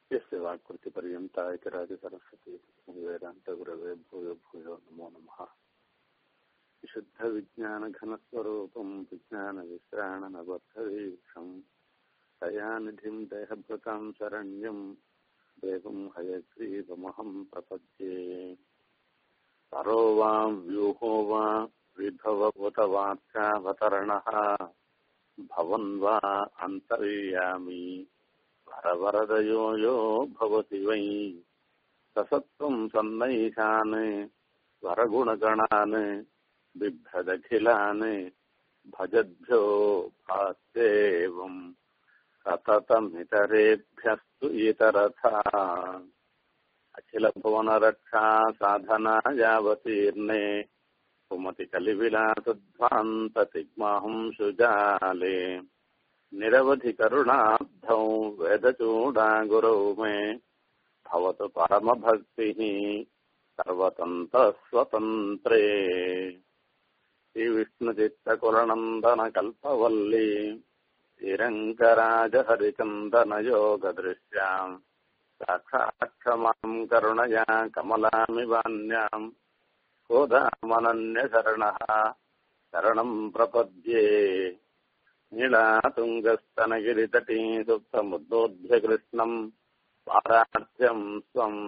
यस्य वाक्कृतिपर्यन्ता इतरादिसरस्वती वेदान्तगुरवे भूयो भूयो नमो नमः विशुद्धविज्ञानघनस्वरूपम् विज्ञानविश्राणनबद्धवीक्षम् दयानिधिम् देहभृताम् शरण्यम् देवम् हयग्रीवमहम् प्रपद्ये परो वाम् व्यूहो वा विभवभूत वाक्यावतरणः भवन् वा अन्तर्यामी वरवरदयो यो भवति वै ससत्त्वम् सन्नैषान् वरगुणगणान् बिभ्रदखिलान् भजद्भ्यो भास्येवम् सततमितरेभ्यस्तु इतरथा अखिलभुवनरक्षा साधना यावतीर्णे कुमति कलिविलासध्वान्ततिग्माहं सुजाले निरवधि करुणाब्धौ वेदचूडागुरौ मे भवतु परमभक्तिः सर्वतन्तस्वतन्त्रे श्रीविष्णुचित्तकुलनन्दनकल्पवल्ली श्रीरङ्गराजहरिचन्दनयोगदृश्याम् साक्षाक्षमाम् करुणया कमलामिवान्याम् कोदामनन्यशरणः शरणम् प्रपद्ये नीलातुङ्गस्तनगिरितटी सुप्तमुद्बोध्य कृष्णम् पारार्थ्यम् स्वम्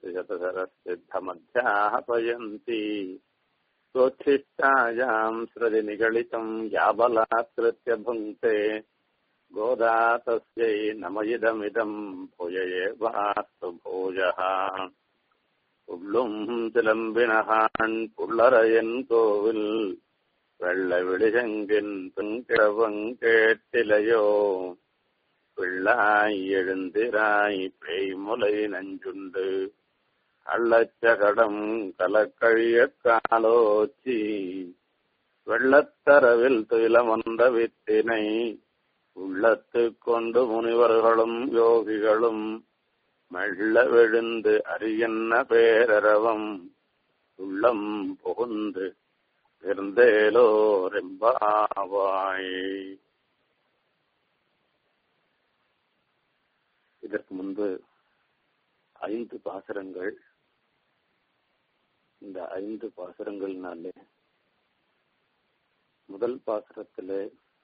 श्रुतिशतशरसिद्धमध्याहपयन्ति सोच्छिष्टायाम् सृजनिगलितम् याबलात्कृत्य भुङ्क्ते गोदा तस्यै नमयिदमिदम् भूय एवास्तु भूयः உள்ளும் சிலம்பினகான் புள்ளரையன் கோவில் வெள்ள விழிசெங்கின் பின்கிழவங்கேட்டிலையோ பிள்ளாய் எழுந்திராய் பேய்முலை நஞ்சுண்டு அள்ளச்சகடம் கலக்கழிய காலோச்சி வெள்ளத்தரவில் துயிலமந்த வித்தினை உள்ளத்து கொண்டு முனிவர்களும் யோகிகளும் மெல்ல விழுந்து அரியன்ன பேரரவம் உள்ளம் புகுந்து இருந்தேலோ ரெம்பாவாய் இதற்கு முன்பு ஐந்து பாசுரங்கள் இந்த ஐந்து பாசுரங்கள்னாலே முதல் பாசுரத்திலே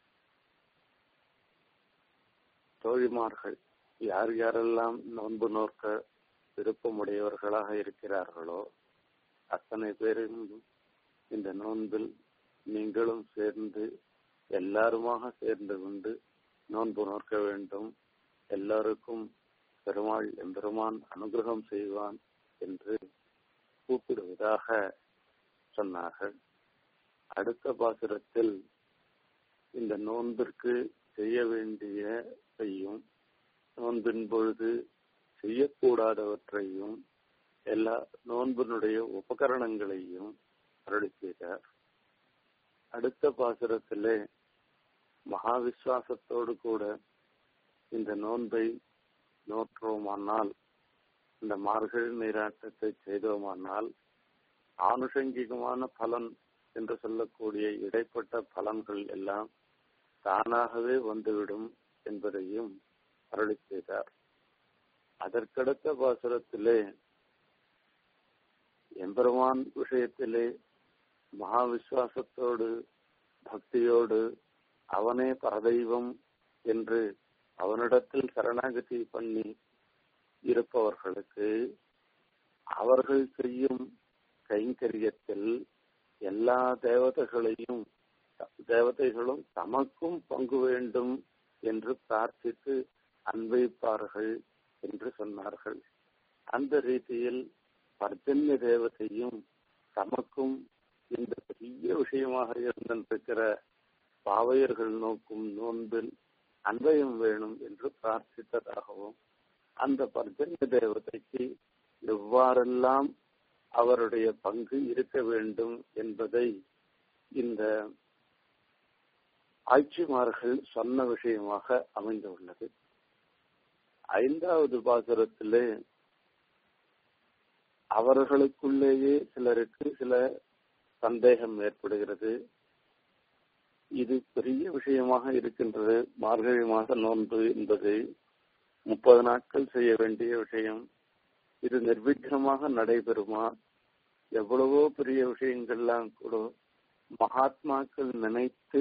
தோழிமார்கள் யார் யாரெல்லாம் நோன்பு நோக்க விருப்பமுடையவர்களாக இருக்கிறார்களோ அத்தனை பேரும் இந்த நோன்பில் நீங்களும் சேர்ந்து எல்லாருமாக சேர்ந்து கொண்டு நோன்பு நோக்க வேண்டும் எல்லாருக்கும் பெருமாள் எம்பெருமான் அனுகிரகம் செய்வான் என்று கூப்பிடுவதாக சொன்னார்கள் அடுத்த பாசுரத்தில் இந்த நோன்பிற்கு செய்ய வேண்டிய செய்யும் நோன்பின் பொழுது செய்யக்கூடாதவற்றையும் எல்லா நோன்பினுடைய உபகரணங்களையும் அருளி செய்தார் அடுத்த பாசுரத்திலே மகாவிஸ்வாசத்தோடு கூட இந்த நோன்பை நோற்றோமானால் இந்த மார்கழி நீராட்டத்தை செய்தோமானால் ஆனுஷங்கிகமான பலன் என்று சொல்லக்கூடிய இடைப்பட்ட பலன்கள் எல்லாம் தானாகவே வந்துவிடும் என்பதையும் அருளி செய்தார் அதற்கடுத்த பாசுரத்திலே எம்பெருமான் விஷயத்திலே மகா விசுவாசத்தோடு பக்தியோடு அவனே பரதெய்வம் என்று அவனிடத்தில் சரணாகதி பண்ணி இருப்பவர்களுக்கு அவர்கள் செய்யும் கைங்கரியத்தில் எல்லா தேவதைகளையும் தேவதைகளும் தமக்கும் பங்கு வேண்டும் என்று பிரார்த்தித்து அன்பைப்பார்கள் என்று சொன்னார்கள் அந்த ரீதியில் பர்ஜன்ய தேவதையும் தமக்கும் இந்த பெரிய விஷயமாக இருந்திருக்கிற பாவையர்கள் நோக்கும் நோன்பில் அன்பயம் வேணும் என்று பிரார்த்தித்ததாகவும் அந்த பர்ஜன்ய தேவதைக்கு எவ்வாறெல்லாம் அவருடைய பங்கு இருக்க வேண்டும் என்பதை இந்த ஆட்சிமார்கள் சொன்ன விஷயமாக அமைந்துள்ளது ஐந்தாவது பாசுரத்திலே அவர்களுக்குள்ளேயே சிலருக்கு சில சந்தேகம் ஏற்படுகிறது இது பெரிய விஷயமாக இருக்கின்றது மார்கழி மாத நோன்பு என்பது முப்பது நாட்கள் செய்ய வேண்டிய விஷயம் இது நிர்விக்னமாக நடைபெறுமா எவ்வளவோ பெரிய விஷயங்கள்லாம் கூட மகாத்மாக்கள் நினைத்து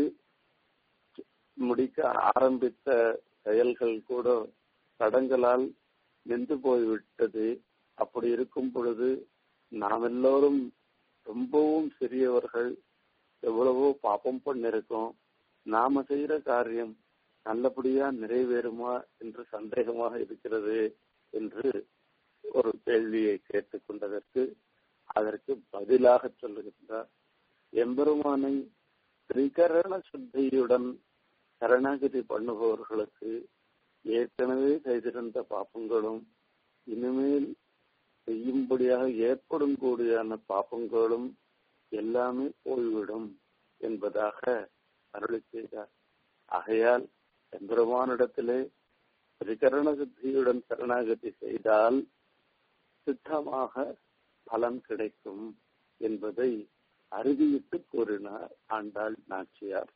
முடிக்க ஆரம்பித்த செயல்கள் கூட தடங்களால் நின்று போய்விட்டது அப்படி இருக்கும் பொழுது நாம் எல்லோரும் ரொம்பவும் சிறியவர்கள் எவ்வளவோ பாப்பம் பண்ணிருக்கோம் நாம செய்யற காரியம் நல்லபடியா நிறைவேறுமா என்று சந்தேகமாக இருக்கிறது என்று ஒரு கேள்வியை கேட்டுக்கொண்டதற்கு அதற்கு பதிலாக சொல்லுகின்றார் எம்பெருமானை திரிகரண சுத்தியுடன் சரணாகதி பண்ணுபவர்களுக்கு ஏற்கனவே செய்திருந்த பாப்பங்களும் இனிமேல் செய்யும்படியாக ஏற்படும் கூடியான பாப்பங்களும் எல்லாமே போய்விடும் என்பதாக அருளி செய்தார் ஆகையால் எம்பெருமானிடத்திலே திரிகரண சித்தியுடன் சரணாகதி செய்தால் சித்தமாக பலன் கிடைக்கும் என்பதை அறுதியிட்டு கூறினார் ஆண்டாள் நாச்சியார்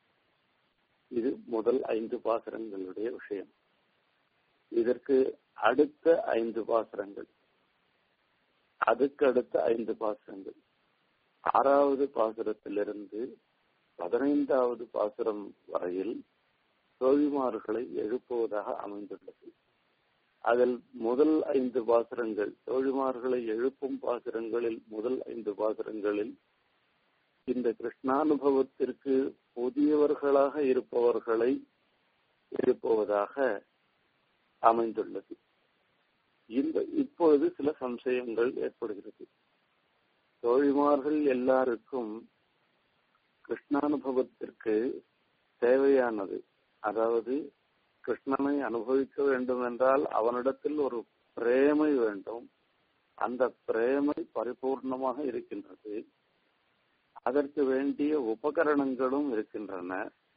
இது முதல் ஐந்து பாசுரங்களுடைய விஷயம் இதற்கு அடுத்த ஐந்து பாசுரங்கள் அதுக்கு அடுத்த ஐந்து பாசுரங்கள் ஆறாவது பாசுரத்திலிருந்து பதினைந்தாவது பாசுரம் வரையில் தோழிமார்களை எழுப்புவதாக அமைந்துள்ளது அதில் முதல் ஐந்து பாசுரங்கள் தோழிமார்களை எழுப்பும் பாசுரங்களில் முதல் ஐந்து பாசுரங்களில் இந்த கிருஷ்ணானுபவத்திற்கு புதியவர்களாக இருப்பவர்களை எழுப்புவதாக அமைந்துள்ளது இந்த இப்பொழுது சில சம்சயங்கள் ஏற்படுகிறது தோழிமார்கள் எல்லாருக்கும் கிருஷ்ணானுபவத்திற்கு தேவையானது அதாவது கிருஷ்ணனை அனுபவிக்க வேண்டும் என்றால் அவனிடத்தில் ஒரு பிரேமை வேண்டும் அந்த பிரேமை பரிபூர்ணமாக இருக்கின்றது அதற்கு வேண்டிய உபகரணங்களும் இருக்கின்றன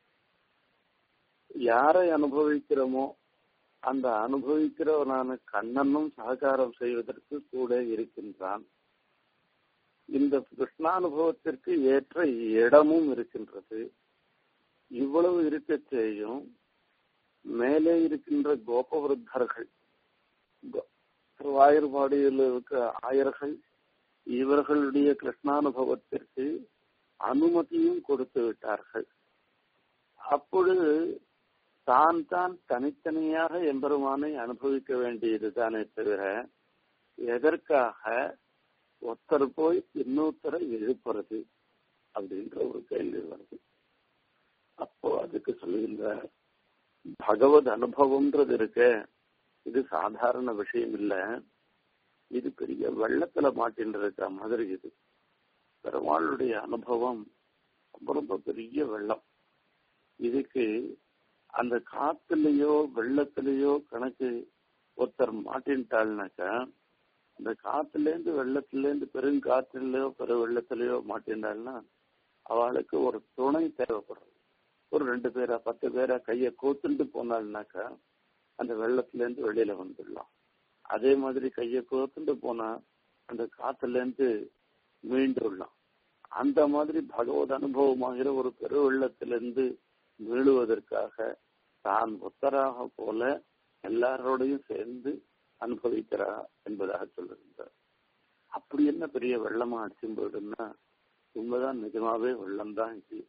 யாரை அனுபவிக்கிறோமோ அந்த அனுபவிக்கிறவனான கண்ணனும் சககாரம் செய்வதற்கு கூட இருக்கின்றான் இந்த கிருஷ்ணானுபவத்திற்கு ஏற்ற இடமும் இருக்கின்றது இவ்வளவு இருக்க செய்யும் மேலே இருக்கின்ற கோபவருத்தர்கள் திருவாயூர்பாடியில் இருக்க ஆயர்கள் இவர்களுடைய கிருஷ்ணானுபவத்திற்கு அனுமதியும் கொடுத்து விட்டார்கள் அப்பொழுது தான் தான் தனித்தனியாக எம்பெருமானை அனுபவிக்க வேண்டியதுதானே தவிர எதற்காக ஒருத்தர் போய் இன்னொருத்தரை எழுப்புறது அப்படின்ற ஒரு கேள்வி வருது அப்போ அதுக்கு சொல்லுகின்ற பகவத் அனுபவம்ன்றது இருக்க இது சாதாரண விஷயம் இல்ல இது பெரிய வெள்ளத்துல மாட்டின்னு இருக்கிற மாதிரி இது பெருமாளுடைய அனுபவம் ரொம்ப ரொம்ப பெரிய வெள்ளம் இதுக்கு அந்த காத்துலயோ வெள்ளத்திலேயோ கணக்கு ஒருத்தர் மாட்டின்ட்டாள்னாக்கா அந்த காத்துல இருந்து வெள்ளத்துல இருந்து பெருங்காற்றுலயோ பெரு வெள்ளத்திலயோ மாட்டின்றாள்னா அவளுக்கு ஒரு துணை தேவைப்படுறது ஒரு ரெண்டு பேரா பத்து பேரா கைய கோத்துண்டு போனாள்னாக்கா அந்த வெள்ளத்துல இருந்து வெளியில வந்துடலாம் அதே மாதிரி கைய கோத்துண்டு போனா அந்த காத்துல இருந்து மீண்டுடலாம் அந்த மாதிரி பகவத் அனுபவமாகிற ஒரு பெரு வெள்ளத்திலிருந்து மீளுவதற்காக தான் புத்தராக போல எல்லாரோடையும் சேர்ந்து அனுபவிக்கிறா என்பதாக சொல்லுகின்றார் அப்படி என்ன பெரிய வெள்ளமா அடிச்சும் போயிடும்னா உண்மைதான் நிஜமாவே வெள்ளம் தான் இது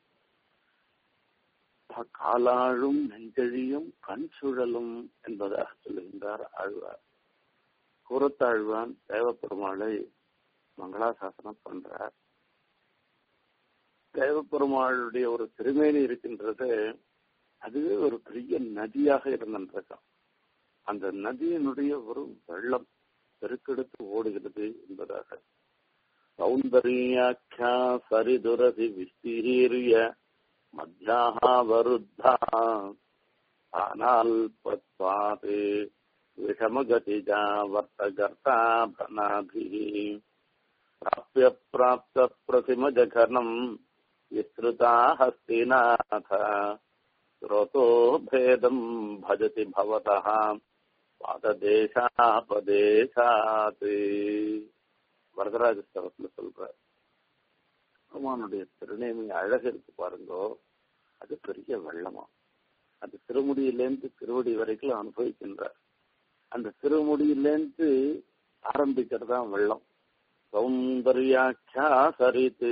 காலாழும் நெஞ்சழியும் கண் சுழலும் என்பதாக சொல்லுகின்றார் ஆழ்வார் கூறத்தாழ்வான் தேவப்பெருமாளை மங்களாசாசனம் பண்றார் தேவப்பெருமாளுடைய ஒரு திருமேனி இருக்கின்றது அதுவே ஒரு பெரிய நதியாக இருந்திருக்கான் அந்த நதியினுடைய ஒரு வெள்ளம் பெருக்கெடுத்து ஓடுகிறது என்பதாக சௌந்தர்யாக்கியா சரிதுரதி விஸ்தீரிய மத்தியாக வருத்தா ஆனால் பத்வாது விஷமகதிஜா வர்த்தகர்த்தாபனாபிः प्राप्य प्राप्त प्रतिमजघनम् विस्तृता हस्तिनाथ स्रोतो भेदम् भजति भवतः பாததேசாபதேசாத் வரதராஜ ஸ்தலத்துல சொல்ற பெருமானுடைய திருநேமி அழகு இருக்கு பாருங்கோ அது பெரிய வெள்ளமா அது திருமுடியிலேருந்து திருவடி வரைக்கும் அனுபவிக்கின்றார் அந்த திருமுடியிலேருந்து ஆரம்பிக்கிறது தான் வெள்ளம் சௌந்தர்யாட்சா சரித்து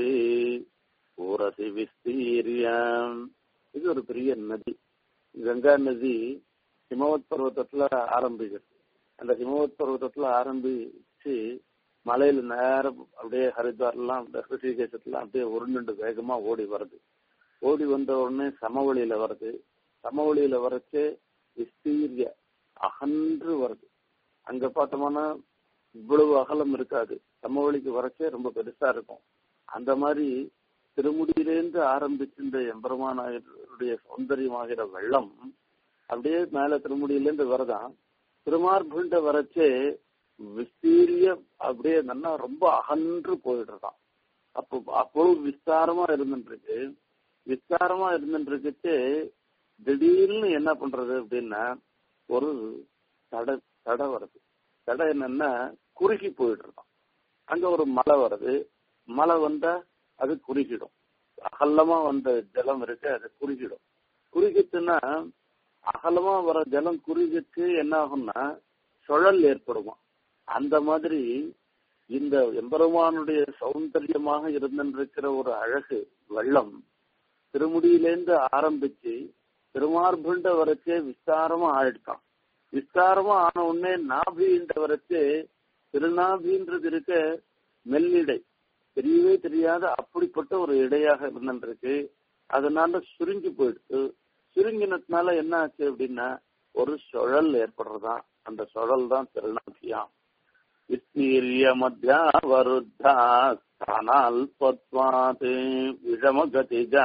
ஊரசி விஸ்தீரியம் இது ஒரு பெரிய நதி கங்கா நதி ஹிமவத் பர்வத்தத்துல ஆரம்பிக்கிறது அந்த ஹிமவத் பர்வத்தத்துல ஆரம்பிச்சு மலையில நேரம் அப்படியே ஹரித்வார்லாம் ரிஷிகேசத்துலாம் அப்படியே உருண்டு வேகமா ஓடி வருது ஓடி வந்த உடனே சமவெளியில வருது சமவெளியில வரச்சு விஸ்தீரிய அகன்று வருது அங்க பார்த்தோம்னா இவ்வளவு அகலம் இருக்காது சமவெளிக்கு வரச்சே ரொம்ப பெருசா இருக்கும் அந்த மாதிரி திருமுடியிலேருந்து ஆரம்பிச்சு இந்த எம்பெருமானுடைய சௌந்தரியமாகிற வெள்ளம் அப்படியே மேல திருமுடியிலேருந்து வரதான் திருமார்புண்ட வரச்சே விஸ்தீரிய அப்படியே நல்லா ரொம்ப அகன்று போயிடுறதாம் அப்போ அப்பொழுது விஸ்தாரமா இருந்துருக்கு விஸ்தாரமா இருந்துருக்குச்சு திடீர்னு என்ன பண்றது அப்படின்னா ஒரு தடை தடை வருது தடை என்னன்னா குறுகி போயிடுறதாம் அங்க ஒரு மலை வருது மழை வந்தா அது குறுகிடும் அகலமா வந்த ஜலம் இருக்கு அது குறுகிடும் குறுகிச்சுன்னா அகலமா வர ஜலம் குறுகிச்சு என்ன ஆகும்னா சுழல் ஏற்படுமா அந்த மாதிரி இந்த எம்பெருமானுடைய சௌந்தரியமாக இருந்திருக்கிற ஒரு அழகு வெள்ளம் திருமுடியிலேருந்து ஆரம்பிச்சு திருமார்புண்ட வரைச்சே விஸ்தாரமா ஆயிடுச்சான் விஸ்தாரமா ஆன உடனே நாபின்ற வரைச்சு திருநாபின்றது இருக்க மெல்லிடை தெரியவே தெரியாத அப்படிப்பட்ட ஒரு இடையாக இருந்துருக்கு அதனால சுருங்கி போயிடுச்சு சுருங்கினதுனால என்ன ஆச்சு அப்படின்னா ஒரு சுழல் ஏற்படுறதா அந்த சுழல் தான் திருநாபியாம் விஸ்தீரிய மத்தியா வருத்தா ஸ்தானால்பத்வாத் விஷமகதிஜா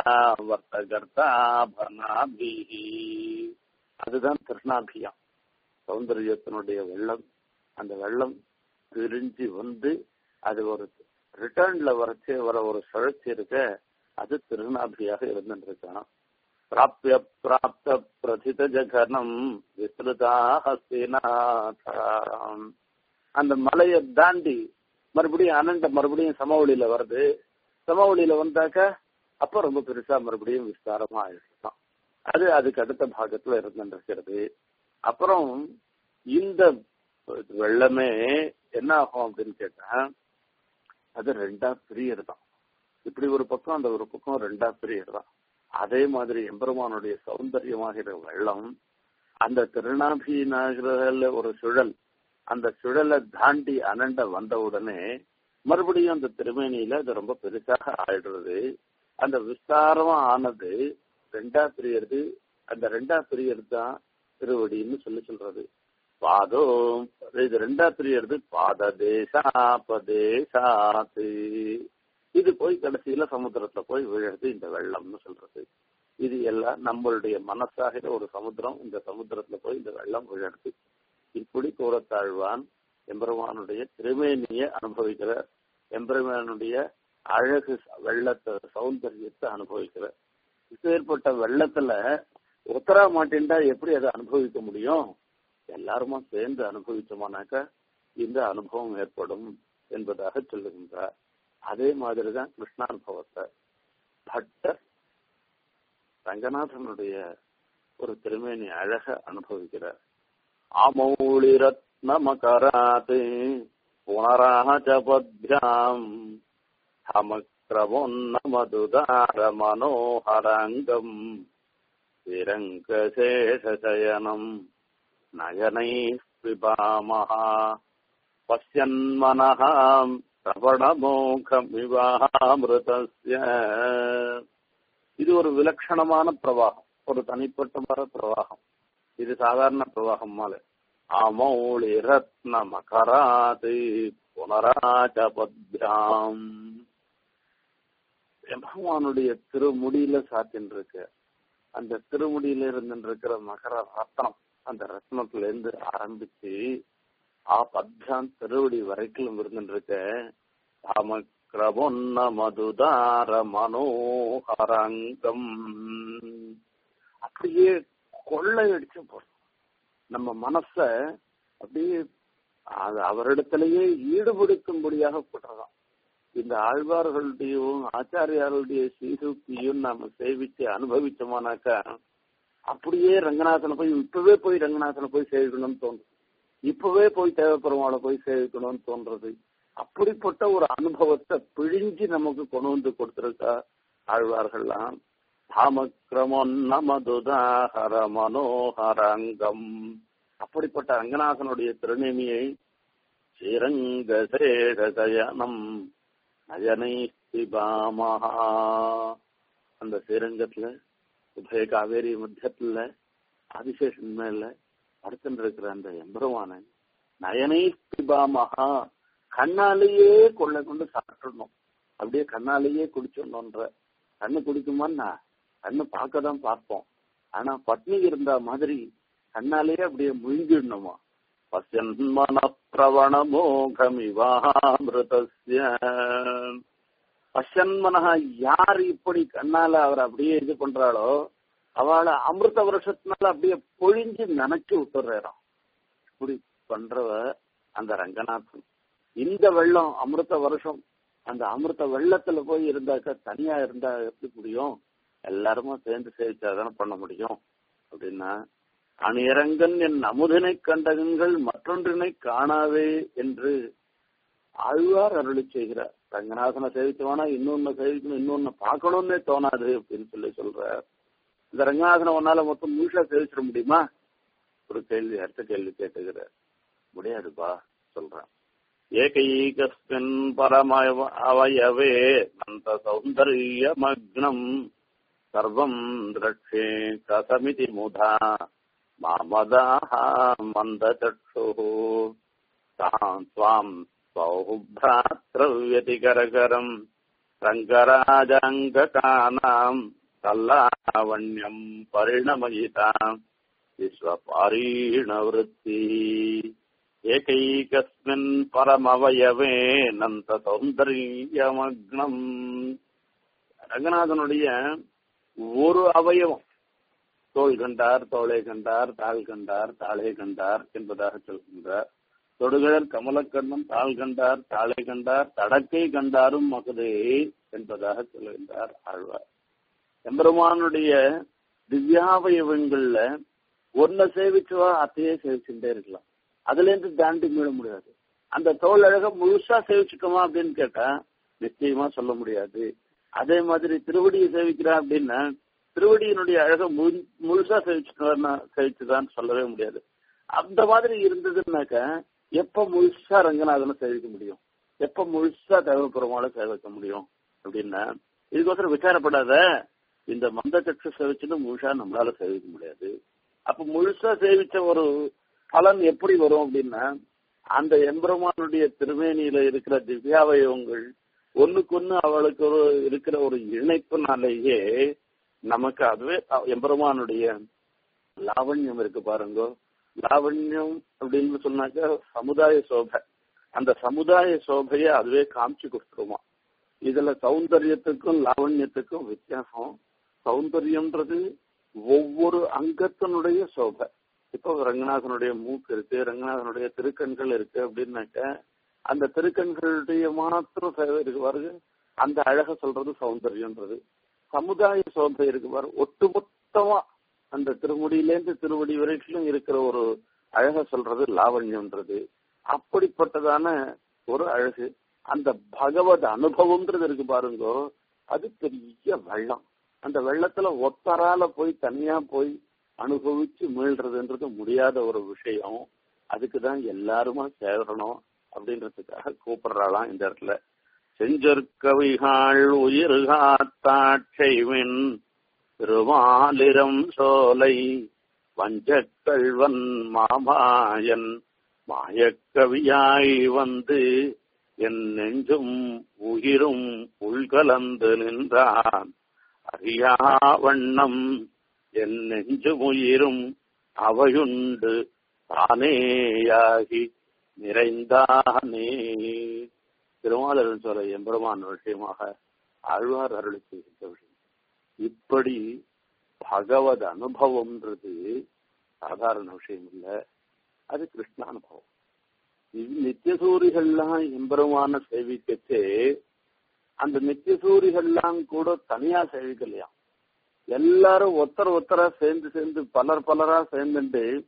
வர்த்தகர்த்தாபனாபிஹி அதுதான் கிருஷ்ணாபியாம் சௌந்தரியத்தினுடைய வெள்ளம் அந்த வெள்ளம் பிரிஞ்சு வந்து அது ஒரு ரிட்டர்ன்ல வரச்சே வர ஒரு சுழற்சி இருக்க அது திருநாபியாக இருந்துருக்கான் பிராப்திய பிராப்த பிரதித ஜகனம் விஸ்ருதா ஹஸ்திநாதாம் அந்த மலையை தாண்டி மறுபடியும் அனண்ட மறுபடியும் சமவெளியில வருது சமவெளியில வந்தாக்க அப்ப ரொம்ப பெருசா மறுபடியும் விஸ்தாரமா ஆயிடுச்சான் அது அதுக்கு அடுத்த பாகத்துல இருந்துருக்கிறது அப்புறம் இந்த வெள்ளமே என்ன ஆகும் அப்படின்னு கேட்டா அது ரெண்டா பிரியர் தான் இப்படி ஒரு பக்கம் அந்த ஒரு பக்கம் ரெண்டா பிரியர் தான் அதே மாதிரி எம்பெருமானுடைய சௌந்தரியமாகிற வெள்ளம் அந்த திருநாபிநாகிற ஒரு சுழல் அந்த சுழலை தாண்டி அனண்ட வந்த உடனே மறுபடியும் அந்த திருமேனியில அது ரொம்ப பெருசாக ஆயிடுறது அந்த விஸ்தாரமா ஆனது ரெண்டா பிரியறது அந்த ரெண்டா பிரியர் தான் திருவடின்னு சொல்லி சொல்றது பாதோ இது ரெண்டா பிரியறது பாத தேசாபதேசாத்து இது போய் கடைசியில சமுத்திரத்துல போய் விழுறது இந்த வெள்ளம்னு சொல்றது இது எல்லாம் நம்மளுடைய மனசாகிற ஒரு சமுத்திரம் இந்த சமுத்திரத்துல போய் இந்த வெள்ளம் விழுறது இப்படி கூறத்தாழ்வான் எம்பெருமானுடைய திருமேனிய அனுபவிக்கிற எம்பெருமானுடைய அழகு வெள்ளத்தை சௌந்தரியத்தை அனுபவிக்கிற இப்பேற்பட்ட வெள்ளத்துல உத்தரா மாட்டேன்டா எப்படி அதை அனுபவிக்க முடியும் எல்லாருமா சேர்ந்து அனுபவிச்சோமானாக்க இந்த அனுபவம் ஏற்படும் என்பதாக சொல்லுகின்றார் அதே மாதிரிதான் கிருஷ்ணானுபவத்தை பட்டர் ரங்கநாதனுடைய ஒரு திருமேனி அழக அனுபவிக்கிறார் ஆமௌளிரத்னமகராத் புனராஜபத்யாம் ஹமக்ரமோன்னமதுதார மனோஹரங்கம் திரங்கசேஷசயனம் நயனை பிபாமஹ பசியன்மனः பிரபணமோகமிவாமிருதஸ்ய இது ஒரு விலட்சணமான பிரவாகம் ஒரு தனிப்பட்ட பிரவாகம் இது சாதாரண பிரவாகம் மால அமௌளி ரத்ன மகராது புனராஜபத்யாம் பகவானுடைய திருமுடியில சாத்தின் இருக்கு அந்த திருமுடியில இருந்துருக்கிற மகர ரத்னம் அந்த ரத்னத்துல இருந்து ஆரம்பிச்சு ஆ பத்யான் திருவடி வரைக்கும் இருந்துருக்க ராமக்கிரபொன்ன மதுதார மனோகரங்கம் அப்படியே கொள்ளையடிச்சு போறோம் நம்ம மனச அப்படியே அவரிடத்திலேயே ஈடுபடுத்தும்படியாக போட்டுறதாம் இந்த ஆழ்வார்களுடையும் ஆச்சாரியார்களுடைய சீசுக்தியும் நாம சேவிச்சு அனுபவிச்சோமானாக்கா அப்படியே ரங்கநாதனை போய் இப்பவே போய் ரங்கநாதனை போய் சேவிக்கணும்னு தோணும் இப்பவே போய் தேவைப்படுறவங்கள போய் சேவிக்கணும்னு தோன்றது அப்படிப்பட்ட ஒரு அனுபவத்தை பிழிஞ்சு நமக்கு கொண்டு வந்து கொடுத்திருக்கா ஆழ்வார்கள்லாம் தாமக்கிரமோன்னமதுதாஹர மனோகரங்கம் அப்படிப்பட்ட ரங்கநாதனுடைய திருநேமியை ஸ்ரீரங்க சேஷதயனம் நயனை சிபாமஹா அந்த ஸ்ரீரங்கத்துல உபய காவேரி மத்தியத்துல ஆதிசேஷன் மேல படுத்துட்டு இருக்கிற அந்த எம்பெருமான நயனை சிபாமஹா கண்ணாலேயே கொள்ளை கொண்டு சாப்பிடணும் அப்படியே கண்ணாலேயே குடிச்சிடணுன்ற கண்ணு குடிக்குமான்னா கண்ணு பார்க்க தான் பார்ப்போம் ஆனா பட்னி இருந்தா மாதிரி கண்ணாலேயே அப்படியே முழுங்கிடணுமா பசியன்மன பிரவணமோகமிவாமிருதஸ்ய பசன்மனஹா யார் இப்படி கண்ணால அவர் அப்படியே இது பண்றாளோ அவளை அமிர்த வருஷத்தினால அப்படியே பொழிஞ்சு நினைச்சு விட்டுறாராம் இப்படி பண்றவ அந்த ரங்கநாதன் இந்த வெள்ளம் அமிர்த வருஷம் அந்த அமிர்த வெள்ளத்துல போய் இருந்தாக்க தனியா இருந்தா எப்படி முடியும் எல்லாருமா சேர்ந்து சேவிச்சாதானே பண்ண முடியும் அப்படின்னா அணியரங்கன் என் அமுதனை கண்டகங்கள் மற்றொன்றினை காணாவே என்று ஆழ்வார் அருளி செய்கிறார் ரங்கநாதனை சேவிச்சவானா இன்னொன்னு சேவிக்கணும் இன்னொன்னு பார்க்கணும்னே தோணாது அப்படின்னு சொல்லி சொல்ற இந்த ரங்கநாதனை உன்னால மொத்தம் முழுசா சேவிச்சிட முடியுமா ஒரு கேள்வி அடுத்த கேள்வி கேட்டுக்கிறார் முடியாதுப்பா சொல்றேன் ஏகைகஸ்மின் பரம அவயவே நந்த சௌந்தர்யமக்னம் சர்வம் திரட்சே கசமிதி முதா மாமதாः मन्दचक्षुः ताम् त्वाम् सौभ्रात्रव्यतिकरकरम् रङ्गराजाङ्गकानाम् कल्लावण्यम् परिणमयिताम् विश्वपारीणवृत्ति एकैकस्मिन् परमवयवे नन्त சௌந்தரியமக்னம் ரங்கநாதனுடைய ஒரு அவயவம் தோல் கண்டார் தோளை கண்டார் தாள் கண்டார் தாளை கண்டார் என்பதாக சொல்கின்றார் தொடுகழல் கமலக்கண்ணன் தாள் கண்டார் தாளை கண்டார் தடக்கை கண்டாரும் மகதே என்பதாக சொல்கின்றார் ஆழ்வார் எம்பெருமானுடைய திவ்யாவயவங்கள்ல ஒன்ன சேவிச்சுவா அத்தையே சேவிச்சுட்டே இருக்கலாம் அதுல இருந்து தாண்டி மீள முடியாது அந்த தோல் அழக முழுசா சேவிச்சுக்கோமா அப்படின்னு கேட்டா நிச்சயமா சொல்ல முடியாது அதே மாதிரி திருவடியை சேவிக்கிறா அப்படின்னா திருவடியினுடைய அழக முழுசா சேவிச்சுக்கா சேவிச்சுதான் சொல்லவே முடியாது அந்த மாதிரி இருந்ததுன்னாக்க எப்ப முழுசா ரங்கநாதனை சேவிக்க முடியும் எப்ப முழுசா தேவைப்புறமால சேவிக்க முடியும் அப்படின்னா இதுக்கோசரம் விசாரப்படாத இந்த மந்த சக்ஷு சேவிச்சுன்னு முழுசா நம்மளால சேவிக்க முடியாது அப்ப முழுசா சேவிச்ச ஒரு பலன் எப்படி வரும் அப்படின்னா அந்த எம்பெருமானுடைய திருமேனியில இருக்கிற திவ்யாவயவங்கள் ஒண்ணுக்கு ஒண்ணு அவளுக்கு ஒரு இருக்கிற ஒரு இணைப்புனாலேயே நமக்கு அதுவே எம்பெருமானுடைய லாவண்யம் இருக்கு பாருங்க லாவண்யம் அப்படின்னு சொன்னாக்க சமுதாய சோபை அந்த சமுதாய சோபைய அதுவே காமிச்சு கொடுத்துருமா இதுல சௌந்தரியத்துக்கும் லாவண்யத்துக்கும் வித்தியாசம் சௌந்தரியம்ன்றது ஒவ்வொரு அங்கத்தினுடைய சோபை இப்போ ரங்கநாதனுடைய மூக்கு இருக்கு ரங்கநாதனுடைய திருக்கண்கள் இருக்கு அப்படின்னாக்க அந்த திருக்கண்களுடைய மாத்திரம் சேவை இருக்கு பாருங்க அந்த அழக சொல்றது சௌந்தரியன்றது சமுதாய சோபை இருக்கு பாரு ஒட்டுமொத்தமா அந்த திருமுடியிலேருந்து திருமுடி வரைக்கும் இருக்கிற ஒரு அழக சொல்றது லாவண்யம்ன்றது அப்படிப்பட்டதான ஒரு அழகு அந்த பகவத் அனுபவம்ன்றது இருக்கு பாருங்கோ அது பெரிய வெள்ளம் அந்த வெள்ளத்துல ஒத்தரால போய் தனியா போய் அனுபவிச்சு மீள்றதுன்றது முடியாத ஒரு விஷயம் அதுக்குதான் எல்லாருமா சேரணும் அப்படின்றதுக்காக கூப்பிடுறாளாம் இந்த இடத்துல செஞ்சற்கவிகாள் உயிர்காத்தாட்சைவின் திருமாலிரம் சோலை வஞ்சக்கல்வன் மாமாயன் மாயக்கவியாய் வந்து என் நெஞ்சும் உயிரும் உள்கலந்து நின்றான் அறியா வண்ணம் என் நெஞ்சும் உயிரும் அவையுண்டு தானேயாகி நிறைந்தானே திருமாலரன் சொல்ல எம்பெருமான விஷயமாக ஆழ்வார் அருளி செய்கின்ற விஷயம் இப்படி பகவத் அனுபவம்ன்றது சாதாரண விஷயம் இல்ல அது கிருஷ்ண அனுபவம் இது நித்தியசூரிகள்லாம் எம்பெருமான சேவிக்கச்சே அந்த நித்தியசூரிகள்லாம் கூட தனியா சேவிக்கலையாம் எல்லாரும் ஒத்தர் ஒத்தரா சேர்ந்து சேர்ந்து பலர் பலரா சேர்ந்துட்டு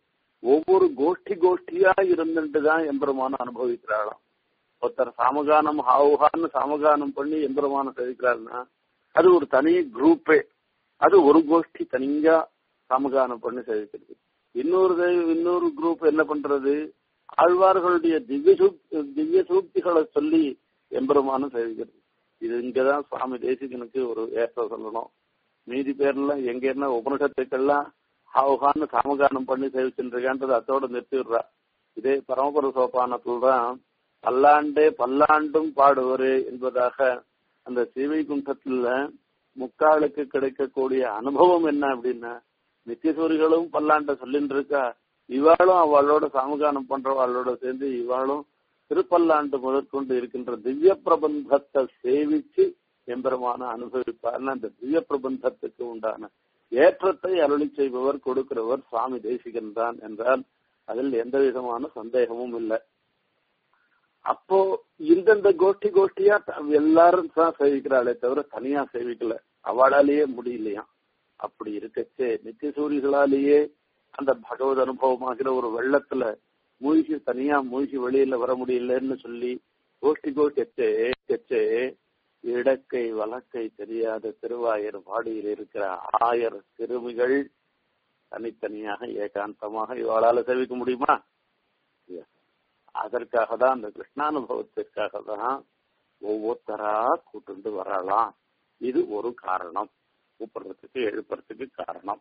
ஒவ்வொரு கோஷ்டி கோஷ்டியா இருந்துட்டு தான் எம்பெருமான அனுபவிக்கிறாளாம் ஒருத்தர் சாமகானம் ஹாவுகான்னு சாமகானம் பண்ணி எம்பெருமான சேவிக்கிறாருன்னா அது ஒரு தனி குரூப்பே அது ஒரு கோஷ்டி தனியா சாமகானம் பண்ணி சேவிக்கிறது இன்னொரு தெய்வ- இன்னொரு குரூப் என்ன பண்றது ஆழ்வார்களுடைய திவ்ய சூக்- திவ்ய சூக்திகளை சொல்லி எம்பெருமானும் சேவிக்கிறது இது இங்கதான் சுவாமி தேசிகனுக்கு ஒரு ஏற்ற சொல்லணும் மீதி பேர்லாம் எங்க என்ன உபனிஷத்துக்கெல்லாம் ஹாவுகான்னு சாமகானம் பண்ணி சேவிச்சுருக்கான்றது அதோட நிறுத்திடுறா இதே பரமபுர சோபானத்தில் தான் பல்லாண்டே பல்லாண்டும் பாடுவரு என்பதாக அந்த ஸ்ரீவைகுண்டத்துல முக்காலுக்கு கிடைக்கக்கூடிய அனுபவம் என்ன அப்படின்னா நித்தியசூரிகளும் பல்லாண்ட சொல்லிட்டு இருக்கா இவாளும் அவளோட சாமகானம் பண்றவாளோட சேர்ந்து இவாளும் திருப்பல்லாண்டு முதற்கொண்டு இருக்கின்ற திவ்ய பிரபந்தத்தை சேவிச்சு எம்பெருமான அனுபவிப்பார்னு அந்த திவ்ய பிரபந்தத்துக்கு உண்டான ஏற்றத்தை அருளி செய்பவர் கொடுக்கிறவர் சுவாமி தேசிகன் தான் என்றால் அதில் எந்த விதமான சந்தேகமும் இல்லை அப்போ இந்தந்த கோஷ்டி கோஷ்டியா த- எல்லாரும் தான் சேவிக்கிறாளே தவிர தனியா சேவிக்கல அவளாலேயே முடியலையா அப்படி இருக்கச்சே நித்தியசூரிகளாலேயே அந்த பகவத் அனுபவமாகிற ஒரு வெள்ளத்துல மூழ்கி தனியா மூழ்கி வெளியில வர முடியலன்னு சொல்லி கோஷ்டி கோஷ்டி எச்சே எச்சே இடக்கை வழக்கை தெரியாத திருவாயர் வாடியில் இருக்கிற ஆயர் சிறுமிகள் தனித்தனியாக ஏகாந்தமாக இவளால சேவிக்க முடியுமா இல்லையா? அதற்காக தான் அந்த கிருஷ்ணானுபவத்திற்காக தான் ஒவ்வொருத்தரா கூட்டுண்டு வரலாம் இது ஒரு காரணம் கூப்பிடுறதுக்கு எழுப்புறதுக்கு காரணம்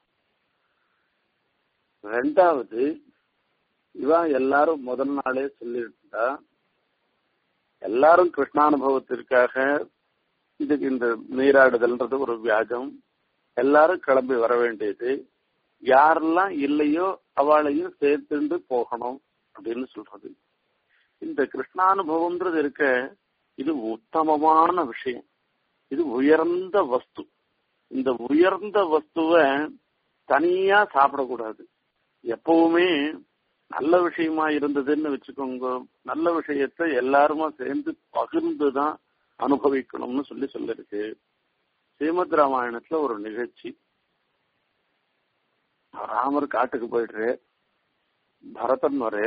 ரெண்டாவது இவன் எல்லாரும் முதல் நாளே சொல்லியிருந்தா எல்லாரும் கிருஷ்ணானுபவத்திற்காக இதுக்கு இந்த நீராடுதல்ன்றது ஒரு வியாஜம் எல்லாரும் கிளம்பி வர வேண்டியது யாரெல்லாம் இல்லையோ அவளையும் சேர்த்துண்டு போகணும் அப்படின்னு சொல்றது இந்த கிருஷ்ணானுபவம்ன்றது இருக்க இது உத்தமமான விஷயம் இது உயர்ந்த வஸ்து இந்த உயர்ந்த வஸ்துவை தனியா சாப்பிடக்கூடாது எப்பவுமே நல்ல விஷயமா இருந்ததுன்னு வச்சுக்கோங்க நல்ல விஷயத்தை எல்லாருமா சேர்ந்து பகிர்ந்து தான் அனுபவிக்கணும்னு சொல்லி சொல்லிருக்கு ஸ்ரீமத் ராமாயணத்துல ஒரு நிகழ்ச்சி ராமர் காட்டுக்கு போயிடுரு பரதன் வரே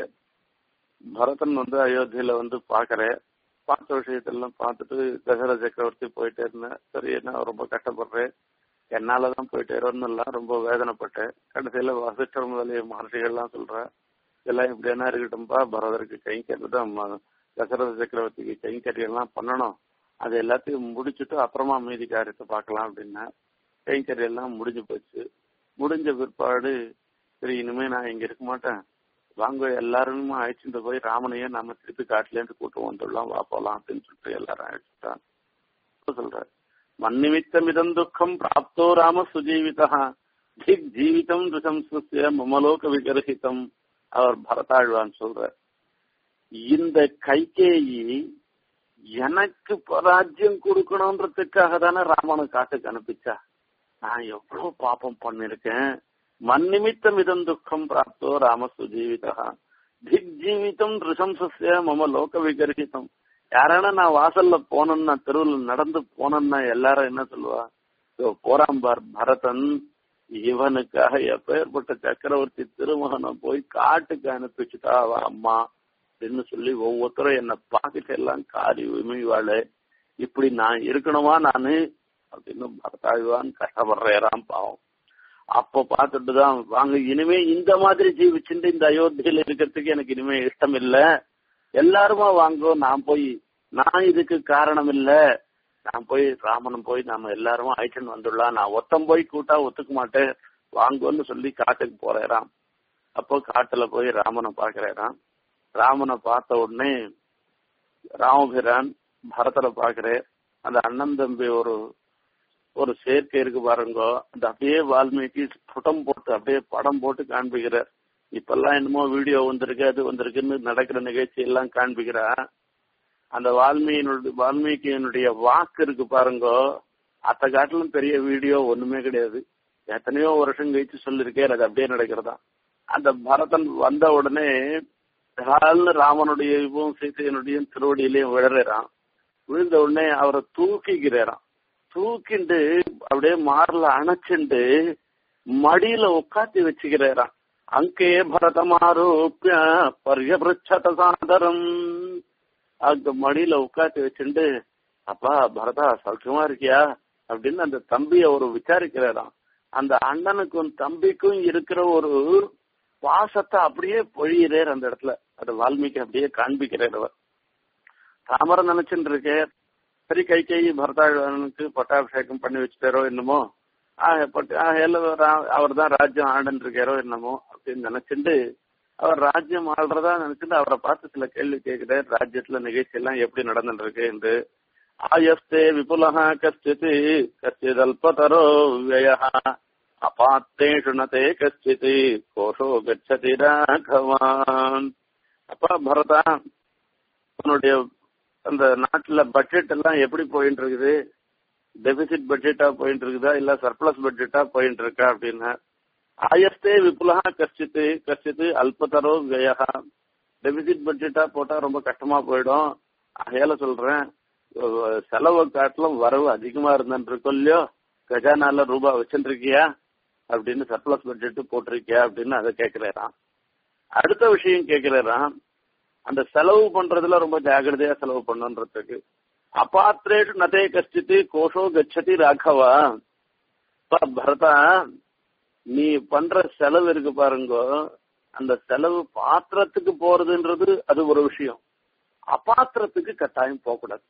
பரதன் வந்து அயோத்தியில வந்து பாக்குற பார்த்த விஷயத்தெல்லாம் பார்த்துட்டு தசரத சக்கரவர்த்தி போயிட்டே இருந்தேன் சரி என்ன ரொம்ப கஷ்டப்படுறேன் என்னாலதான் போயிட்டேரோன்னு எல்லாம் ரொம்ப வேதனைப்பட்டேன் கடைசியில வசிஷ்டர் முதலிய மகர்ஷிகள்லாம் சொல்றேன் எல்லாம் இப்படி என்ன இருக்கட்டும்பா பரதருக்கு கைங்கரியம் தான் ம- தசரத சக்கரவர்த்திக்கு கைங்கரியம் எல்லாம் பண்ணணும் அது எல்லாத்தையும் முடிச்சுட்டு அப்புறமா மீதி காரியத்தை பார்க்கலாம் அப்படின்னா கைங்கரியம் எல்லாம் முடிஞ்சு போச்சு முடிஞ்ச பிற்பாடு சரி இனிமே நான் இங்க இருக்க மாட்டேன் வாங்க எல்லாருமே அழைச்சிட்டு போய் ராமனையே நாம திருப்பி காட்டுலேருந்து கூட்டு வந்துடலாம் வா போலாம் அப்படின்னு சொல்லிட்டு எல்லாரும் அழைச்சிட்டான் இப்ப சொல்றாரு மன்னிமித்தம் இதம் துக்கம் பிராப்தோ ராம சுஜீவிதா திக் ஜீவிதம் ரிசம்சிய மமலோக விகரஹிதம் அவர் பரதாழ்வான் சொல்றார் இந்த கைகேயி எனக்கு இப்ப ராஜ்யம் கொடுக்கணுன்றதுக்காக தானே ராமனை காட்டுக்கு அனுப்பிச்சா நான் எவ்வளவு பாப்பம் பண்ணிருக்கேன் மன்னிமித்தம் இதம் துக்கம் பிராப்தோ ராம சுஜீவிதா திக் ஜீவிதம் ரிசம்சஸ்ய மம லோக விகர்ஹிதம் யாரான நான் வாசல்ல போனேன்னா தெருவில் நடந்து போனேன்னா எல்லாரும் என்ன சொல்லுவா இதோ போறான் பார் பரதன் இவனுக்காக எப்பேற்பட்ட சக்கரவர்த்தி திருமகனை போய் காட்டுக்கு அனுப்பிச்சுட்டா அவ அம்மா அப்படின்னு சொல்லி ஒவ்வொருத்தரும் என்ன பார்த்துட்டு எல்லாம் காரி உமிழ்வாளே இப்படி நான் இருக்கணுமா நானு அப்படின்னு பரதாழ்வான் கஷ்டப்படுறேராம் பாவம் அப்ப பார்த்துட்டு தான் வாங்க இனிமே இந்த மாதிரி ஜீவிச்சுட்டு இந்த அயோத்தியில இருக்கிறதுக்கு எனக்கு இனிமே இஷ்டம் இல்ல எல்லாருமா வாங்கோ நான் போய் நான் இதுக்கு காரணம் இல்ல நான் போய் ராமனும் போய் நாம எல்லாரும் அழைச்சின்னு வந்துடலாம் நான் ஒத்தம் போய் கூட்டா ஒத்துக்க மாட்டேன் வாங்கோன்னு சொல்லி காட்டுக்கு போறேராம் அப்போ காட்டுல போய் ராமனை பாக்குறேராம் ராமனை பார்த்த உடனே ராமபிரான் பரதரை பாக்குறேன் அந்த அண்ணன் தம்பி ஒரு ஒரு சேர்க்கை இருக்கு பாருங்க அந்த அப்படியே வால்மீகி புடம் போட்டு அப்படியே படம் போட்டு காண்பிக்கிறார் இப்பெல்லாம் என்னமோ வீடியோ வந்திருக்கு அது வந்திருக்குன்னு நடக்கிற நிகழ்ச்சி எல்லாம் காண்பிக்கிறா அந்த வால்மீகினுடைய வால்மீகியினுடைய வாக்கு இருக்கு பாருங்க அத்த காட்டிலும் பெரிய வீடியோ ஒண்ணுமே கிடையாது எத்தனையோ வருஷம் கழிச்சு சொல்லிருக்கேன் அது அப்படியே நடக்கிறதா அந்த பரதன் வந்த உடனே கால்னு ராமனுடைய சீதையனுடைய திருவடியிலையும் விழறான் விழுந்த உடனே அவரை தூக்கிக்கிறாராம் தூக்கிண்டு அப்படியே மார்ல அணைச்சுண்டு மடியில உட்காத்தி வச்சுக்கிறாராம் அங்கே பரதமாரோப்பிய பரியபிருச்சத சாதரம் அங்க மடியில உட்காந்து வச்சுட்டு அப்பா பரதா சௌக்கியமா இருக்கியா அப்படின்னு அந்த தம்பிய ஒரு விசாரிக்கிறாராம் அந்த அண்ணனுக்கும் தம்பிக்கும் இருக்கிற ஒரு பாசத்தை அப்படியே பொழியிறார் அந்த இடத்துல அது வால்மீகி அப்படியே காண்பிக்கிறார் அவர் தாமரை நினைச்சுட்டு இருக்கே சரி கை கை பரதாழனுக்கு பட்டாபிஷேகம் பண்ணி வச்சுட்டாரோ என்னமோ அவர் தான் ராஜ்யம் ஆண்டுன்னு இருக்காரோ என்னமோ அப்படின்னு நினைச்சுட்டு அவர் ராஜ்யம் ஆள்றதா நினைச்சுட்டு அவரை பார்த்து சில கேள்வி கேட்கிறார் ராஜ்யத்துல நிகழ்ச்சி எல்லாம் எப்படி நடந்துட்டு இருக்கு என்று ஆயஸ்தே விபுலः கஷ்டித் கஷ்டித் அல்பதரோ व्ययः அபாத்தேஷு நதே கஷ்டித் கோஷோ கச்சதி ராகவான் அப்பா பரதா உன்னுடைய அந்த நாட்டுல பட்ஜெட் எல்லாம் எப்படி போயிட்டு இருக்குது டெபிசிட் பட்ஜெட்டா போயிட்டு இருக்குதா இல்ல சர்ப்ளஸ் பட்ஜெட்டா போயிட்டு இருக்கா அப்படின்னா ஆயஸ்தே விபுலா கஷ்டித்து கஷ்டித்து அல்பதரோ வியா டெபிசிட் பட்ஜெட்டா போட்டா ரொம்ப கஷ்டமா போயிடும் அகையால சொல்றேன் செலவு காட்டிலும் வரவு அதிகமா இருந்துட்டு இருக்கோம் இல்லையோ கஜானால ரூபாய் வச்சுருக்கியா அப்படின்னு சர்ப்ளஸ் பட்ஜெட் போட்டிருக்கியா அப்படின்னு அதை கேட்கிறாராம் அடுத்த விஷயம் கேட்கிறாராம் அந்த செலவு பண்றதுல ரொம்ப ஜாகிரதையா செலவு பண்ணுன்றதுக்கு அபாத்திரேஷு நதே கஷ்டித்து கோஷோ கச்சதி ராகவா பரதா நீ பண்ற செலவு இருக்கு பாருங்க அந்த செலவு பாத்திரத்துக்கு போறதுன்றது அது ஒரு விஷயம் அபாத்திரத்துக்கு கட்டாயம் போகக்கூடாது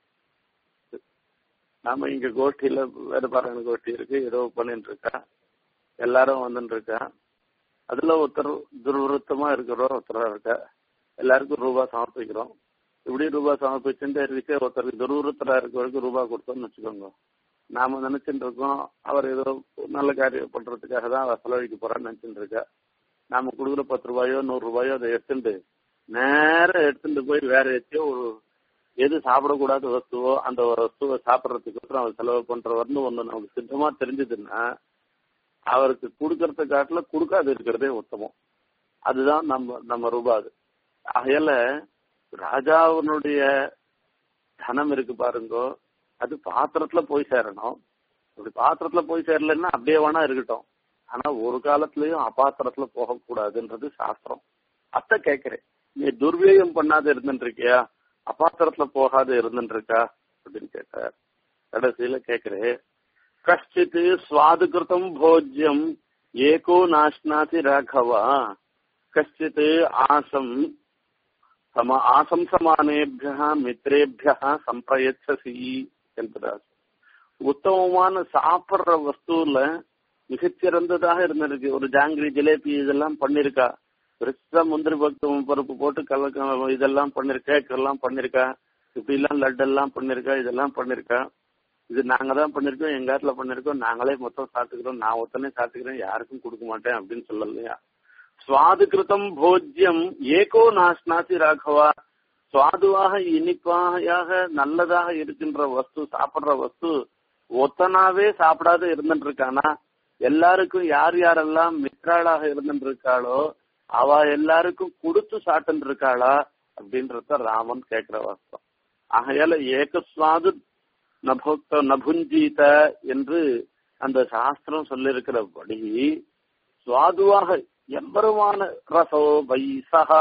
நாம இங்க கோஷ்டியில வேற பாருங்க கோஷ்டி இருக்கு ஏதோ பண்ணிட்டு இருக்கா எல்லாரும் வந்துட்டு இருக்கா அதுல ஒருத்தர் துர்வருத்தமா இருக்கிறோம் ஒருத்தரா இருக்கா எல்லாருக்கும் ரூபா சமர்ப்பிக்கிறோம் இப்படி ரூபா சமர்ப்பிச்சுட்டு இருக்கு ஒருத்தருக்கு துர்வருத்தரா இருக்கிறவருக்கு ரூபா கொடுத்தோம்னு வச்சுக்கோங்க நாம நினைச்சுட்டு இருக்கோம் அவர் ஏதோ நல்ல காரியம் பண்றதுக்காக தான் அவர் செலவழிக்க போறான்னு நினைச்சுட்டு இருக்கா நாம கொடுக்குற பத்து ரூபாயோ நூறு ரூபாயோ அதை எடுத்துட்டு நேரம் எடுத்துட்டு போய் வேற ஏதாச்சும் ஒரு எது சாப்பிடக்கூடாத வஸ்துவோ அந்த ஒரு வஸ்துவை சாப்பிட்றதுக்கு அவர் செலவு பண்றவர்னு ஒண்ணு நமக்கு சித்தமா தெரிஞ்சதுன்னா அவருக்கு கொடுக்கறத காட்டுல கொடுக்காது இருக்கிறதே உத்தமம் அதுதான் நம்ம நம்ம ரூபா அது ஆகையால ராஜாவினுடைய தனம் இருக்கு பாருங்க அது பாத்திரத்துல போய் சேரணும் அப்படி பாத்திரத்துல போய் சேரலன்னா அப்படியே வேணா இருக்கட்டும் ஆனா ஒரு காலத்திலயும் அபாத்திரத்துல போகக்கூடாதுன்றது சாஸ்திரம் அத்தை கேக்குறேன் நீ துர்வியம் பண்ணாத இருந்துட்டு இருக்கியா அபாத்திரத்துல போகாத இருந்துட்டு இருக்கா அப்படின்னு கேட்டார் கடைசியில கேக்குறேன் கஷ்டித் சுவாது கிருத்தம் போஜ்யம் ஏகோ நாஷ்னாதி ராகவா கஷ்டித் ஆசம் சம ஆசம் சமானேபிய மித்ரேபிய சம்பிரயச்சசி என்பதார் உத்தமமான சாப்பிடுற வஸ்துல மிகச்சிறந்ததாக இருந்திருக்கு ஒரு ஜாங்கிரி ஜிலேபி இதெல்லாம் பண்ணிருக்கா பெருசா முந்திரி பக்தம் பருப்பு போட்டு கலக்க இதெல்லாம் பண்ணிருக்கா கேக் எல்லாம் பண்ணிருக்கா இப்படி எல்லாம் லட்டு எல்லாம் பண்ணிருக்கா இதெல்லாம் பண்ணிருக்கா இது நாங்க தான் பண்ணிருக்கோம் எங்க இடத்துல பண்ணிருக்கோம் நாங்களே மொத்தம் சாப்பிட்டுக்கிறோம் நான் ஒத்தனே சாப்பிட்டுக்கிறேன் யாருக்கும் கொடுக்க மாட்டேன் அப்படின்னு சொல்லலையா சுவாது கிருத்தம் போஜ்யம் ஏகோ நாஸ்நாசி ராகவா சுவாதுவாக இனிப்பாக நல்லதாக இருக்கின்ற வஸ்து சாப்பிடுற வஸ்து ஒத்தனாவே சாப்பிடாத இருந்துட்டு இருக்கானா எல்லாருக்கும் யார் யாரெல்லாம் மித்ராளாக இருந்துட்டு இருக்காளோ அவ எல்லாருக்கும் கொடுத்து சாப்பிட்டு இருக்காளா அப்படின்றத ராமன் கேட்கிற வாஸ்தம் ஆகையால ஏகஸ்வாது நபோக்த நபுஞ்சீத என்று அந்த சாஸ்திரம் சொல்லிருக்கிறபடி சுவாதுவாக எம்பருமான ரசோ வைசகா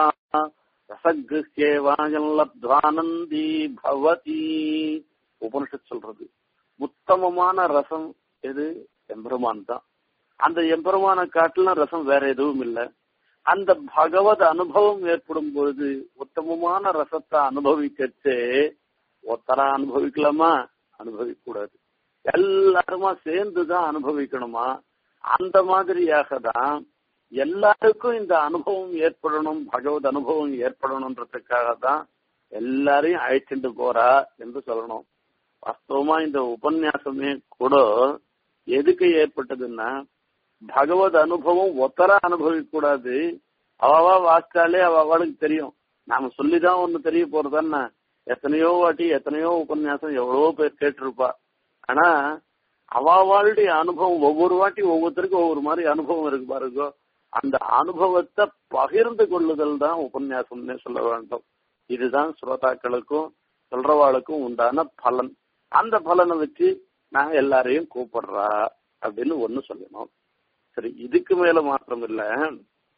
ரசகிருஷ்யேவாயல்லப்துவானந்தி பவதி உபனிஷத் சொல்றது உத்தமமான ரசம் எது எம்பெருமான் தான் அந்த எம்பெருமான காட்டுல ரசம் வேற எதுவும் இல்லை அந்த பகவத் அனுபவம் ஏற்படும் பொழுது உத்தமமான ரசத்தை அனுபவிக்கச்சே ஒத்தரா அனுபவிக்கலாமா அனுபவிக்க கூடாது எல்லாருமா சேர்ந்துதான் அனுபவிக்கணுமா அந்த மாதிரியாக தான் எல்லாருக்கும் இந்த அனுபவம் ஏற்படணும் பகவத் அனுபவம் ஏற்படணுன்றதுக்காக தான் எல்லாரையும் அழைச்சிட்டு போறா என்று சொல்லணும் வாஸ்தவமா இந்த உபன்யாசமே கூட எதுக்கு ஏற்பட்டதுன்னா பகவத் அனுபவம் ஒத்தரா அனுபவிக்க கூடாது அவவா வாசிச்சாலே அவ அவளுக்கு தெரியும் நாம சொல்லிதான் ஒண்ணு தெரிய போறதான்னா எத்தனையோ வாட்டி எத்தனையோ உபன்யாசம் எவ்வளவோ பேர் கேட்டிருப்பா ஆனா அவாவாளுடைய அனுபவம் ஒவ்வொரு வாட்டி ஒவ்வொருத்தருக்கும் ஒவ்வொரு மாதிரி அனுபவம் இருக்கு பாருங்க அந்த அனுபவத்தை பகிர்ந்து கொள்ளுதல் தான் உபன்யாசம்னே சொல்ல வேண்டும் இதுதான் ஸ்ரோதாக்களுக்கும் சொல்றவாளுக்கும் உண்டான பலன் அந்த பலனை வச்சு நான் எல்லாரையும் கூப்பிடுறா அப்படின்னு ஒண்ணு சொல்லணும் சரி இதுக்கு மேல மாத்திரம் இல்ல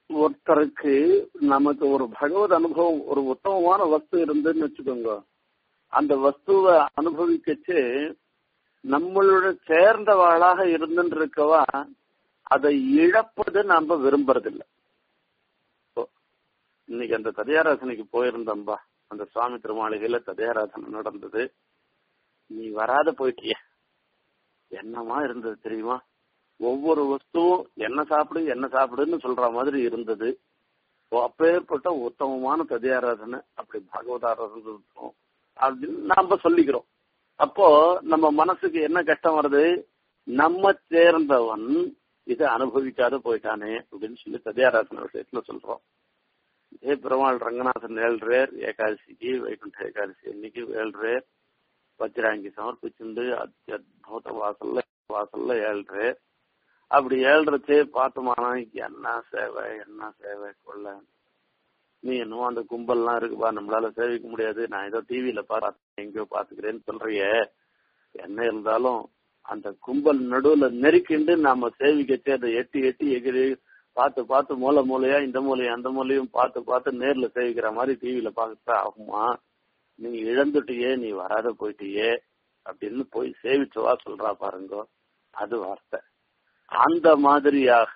ஒருத்தருக்கு நமக்கு ஒரு பகவத் அனுபவம் ஒரு உத்தமமான வஸ்து இருந்துன்னு வச்சுக்கோங்க அந்த வஸ்துவை அனுபவிக்கச்சு நம்மளோட சேர்ந்தவாளாக இருந்துட்டு இருக்கவா அதை இழப்பது நாம விரும்புறதில்லை இன்னைக்கு அந்த ததியாராசனைக்கு போயிருந்தோம்பா அந்த சுவாமி திருமாளிகையில ததியாராசனை நடந்தது நீ வராத போயிட்டிய என்னமா இருந்தது தெரியுமா ஒவ்வொரு வஸ்துவும் என்ன சாப்பிடு என்ன சாப்பிடுன்னு சொல்ற மாதிரி இருந்தது அப்பேற்பட்ட உத்தமமான ததியாராதனை அப்படி பகவதாராதனை அப்படின்னு நாம சொல்லிக்கிறோம் அப்போ நம்ம மனசுக்கு என்ன கஷ்டம் வருது நம்ம சேர்ந்தவன் இதை அனுபவிக்காத போயிட்டானே அப்படின்னு சொல்லி ததியாராசன விஷயத்துல சொல்றோம் ஏ பெருமாள் ரங்கநாதன் ஏழ்றேர் ஏகாதசிக்கு வைகுண்ட ஏகாதசி அன்னைக்கு ஏழ்றேர் வஜ்ராங்கி சமர்ப்பிச்சுண்டு அத்தியுத வாசல்ல வாசல்ல ஏழ்றேர் அப்படி ஏழ்றச்சே பார்த்தோமானா என்ன சேவை என்ன சேவை கொள்ள நீ என்னவோ அந்த கும்பல்லாம் இருக்குப்பா நம்மளால சேவிக்க முடியாது நான் ஏதோ டிவியில பார்த்து எங்கேயோ பாத்துக்கிறேன்னு சொல்றிய என்ன இருந்தாலும் அந்த கும்பல் நடுவுல நெருக்கிண்டு நாம சேவிக்கச்சே அதை எட்டி எட்டி எகிரி பார்த்து பார்த்து மூளை மூலையா இந்த மூலையா அந்த மூலையும் பார்த்து பார்த்து நேர்ல சேவிக்கிற மாதிரி டிவியில பார்த்துட்டா ஆகுமா நீ இழந்துட்டியே நீ வராத போயிட்டியே அப்படின்னு போய் சேவிச்சவா சொல்றா பாருங்க அது வார்த்தை அந்த மாதிரியாக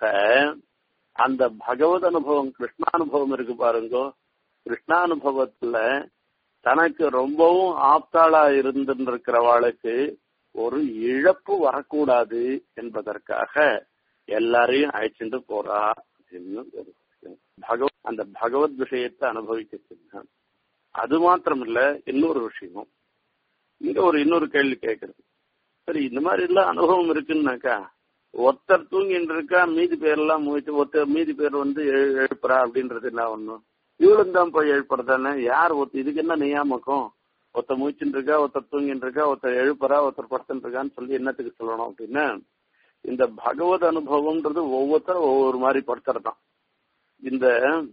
அந்த பகவத் அனுபவம் கிருஷ்ணானுபவம் இருக்கு பாருங்க கிருஷ்ணானுபவத்துல தனக்கு ரொம்பவும் ஆப்தாளா இருந்திருக்கிறவாளுக்கு ஒரு இழப்பு வரக்கூடாது என்பதற்காக எல்லாரையும் அழைச்சிட்டு போறா அப்படின்னு ஒரு பகவத் அந்த பகவத் விஷயத்தை அனுபவிக்க செஞ்சான் அது மாத்திரம் இல்ல இன்னொரு விஷயமும் இங்க ஒரு இன்னொரு கேள்வி கேட்கறது சரி இந்த மாதிரி எல்லாம் அனுபவம் இருக்குன்னாக்கா ஒருத்தர் தூங்கிட்டு இருக்கா மீதி பேர்லாம் மூச்சு ஒருத்தர் மீதி பேர் வந்து எழுப்புறா அப்படின்றது என்ன ஒண்ணும் இவளும் தான் போய் எழுப்புறதானே யார் ஒருத்தர் இதுக்கு என்ன நியாமக்கம் ஒருத்தர் மூச்சுட்டு இருக்கா ஒருத்தர் தூங்கிட்டு இருக்கா ஒருத்தர் எழுப்புறா ஒருத்தர் படுத்துட்டு இருக்கான்னு சொல்லி என்னத்துக்கு சொல்லணும் அப்படின்னா இந்த பகவத் அனுபவம்ன்றது ஒவ்வொருத்தரும் ஒவ்வொரு மாதிரி படுத்துறதான் இந்த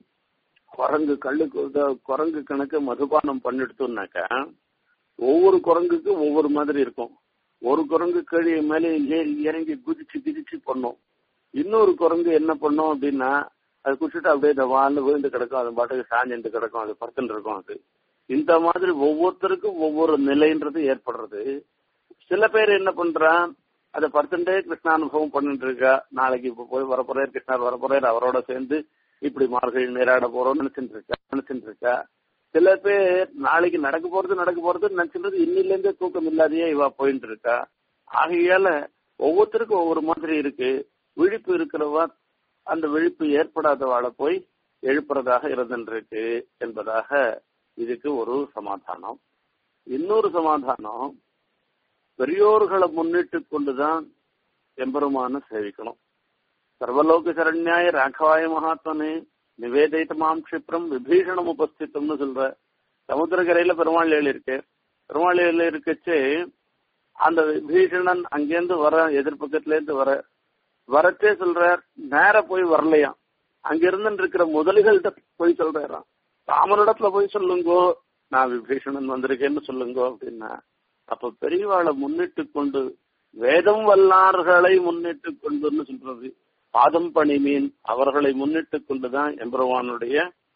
குரங்கு கல்லுக்கு குரங்கு கணக்கு மதுபானம் பண்ணிடுத்தோம்னாக்கா ஒவ்வொரு குரங்குக்கும் ஒவ்வொரு மாதிரி இருக்கும் ஒரு குரங்கு கீழே மேலே ஏறி இறங்கி குதிச்சு குதிச்சு பண்ணும் இன்னொரு குரங்கு என்ன பண்ணும் அப்படின்னா அது குடிச்சிட்டு அப்படியே இந்த வாழ்ந்து விழுந்து கிடக்கும் அது பாட்டுக்கு சாஞ்சிட்டு கிடக்கும் அது படுத்துட்டு இருக்கும் அது இந்த மாதிரி ஒவ்வொருத்தருக்கும் ஒவ்வொரு நிலைன்றது ஏற்படுறது சில பேர் என்ன பண்றான் அதை படுத்துட்டே கிருஷ்ணானுபவம் பண்ணிட்டு இருக்கா நாளைக்கு இப்ப போய் வரப்போறார் கிருஷ்ணர் வரப்போறார் அவரோட சேர்ந்து இப்படி மார்கழி நீராட போறோம்னு நினைச்சிட்டு இருக்கா நினைச்சிட்டு இருக்கா சில பேர் நாளைக்கு நடக்க போறது நடக்க போறது நினைச்சிட்டு இன்னில இருந்தே தூக்கம் இல்லாதையே இவா போயிட்டு இருக்கா ஆகையால ஒவ்வொருத்தருக்கும் ஒவ்வொரு மாதிரி இருக்கு விழிப்பு இருக்கிறவா அந்த விழிப்பு ஏற்படாதவாளை போய் எழுப்புறதாக இருந்துருக்கு என்பதாக இதுக்கு ஒரு சமாதானம் இன்னொரு சமாதானம் பெரியோர்களை முன்னிட்டு கொண்டுதான் எம்பெருமான சேவிக்கணும் சர்வலோக சரண்யாய ராகவாய மகாத்மனே நிவேதித்தமாம் கஷிப்ரம் விபீஷணம் உபஸ்தித்தம்னு சொல்ற சமுத்திரக்கரையில பெருமாள் ஏழு இருக்கு பெருமாள் ஏழு இருக்கச்சு அந்த விபீஷணன் அங்கேருந்து வர எதிர்பக்கத்துல இருந்து வர வரச்சே சொல்றார் நேர போய் வரலையாம் அங்க இருந்து இருக்கிற முதலிகள்கிட்ட போய் சொல்றாராம் தாமரிடத்துல போய் சொல்லுங்கோ நான் விபீஷணன் வந்திருக்கேன்னு சொல்லுங்கோ அப்படின்னா அப்ப பெரியவாளை முன்னிட்டு கொண்டு வேதம் வல்லார்களை முன்னிட்டு கொண்டுன்னு சொல்றது பாதம் பணி மீன் அவர்களை முன்னிட்டு கொண்டுதான் எம்பெருமானுடைய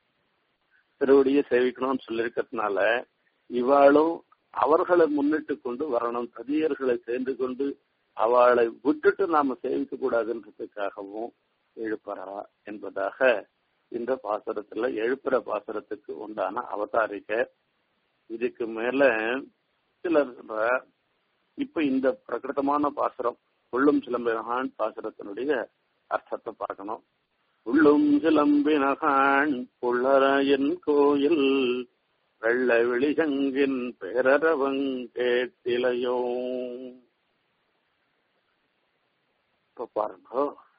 திருவடியை சேவிக்கணும்னு சொல்லியிருக்கிறதுனால இவாளும் அவர்களை முன்னிட்டு கொண்டு வரணும் ததியர்களை சேர்ந்து கொண்டு அவளை விட்டுட்டு நாம சேவிக்க கூடாதுன்றதுக்காகவும் எழுப்புறா என்பதாக இந்த பாசுரத்துல எழுப்புற பாசுரத்துக்கு உண்டான அவதாரிக்க இதுக்கு மேல சிலர் இப்ப இந்த பிரகிருதமான பாசுரம் உள்ளும் சிலம்பினகான் பாசுரத்தினுடைய அர்த்தத்தை பார்க்கணும் உள்ளும் சிலம்பினகான் புள்ளரையன் கோயில் வெள்ள வெளிசங்கின் பேரரவங் கேட்டிலையோ இப்ப பாருங்க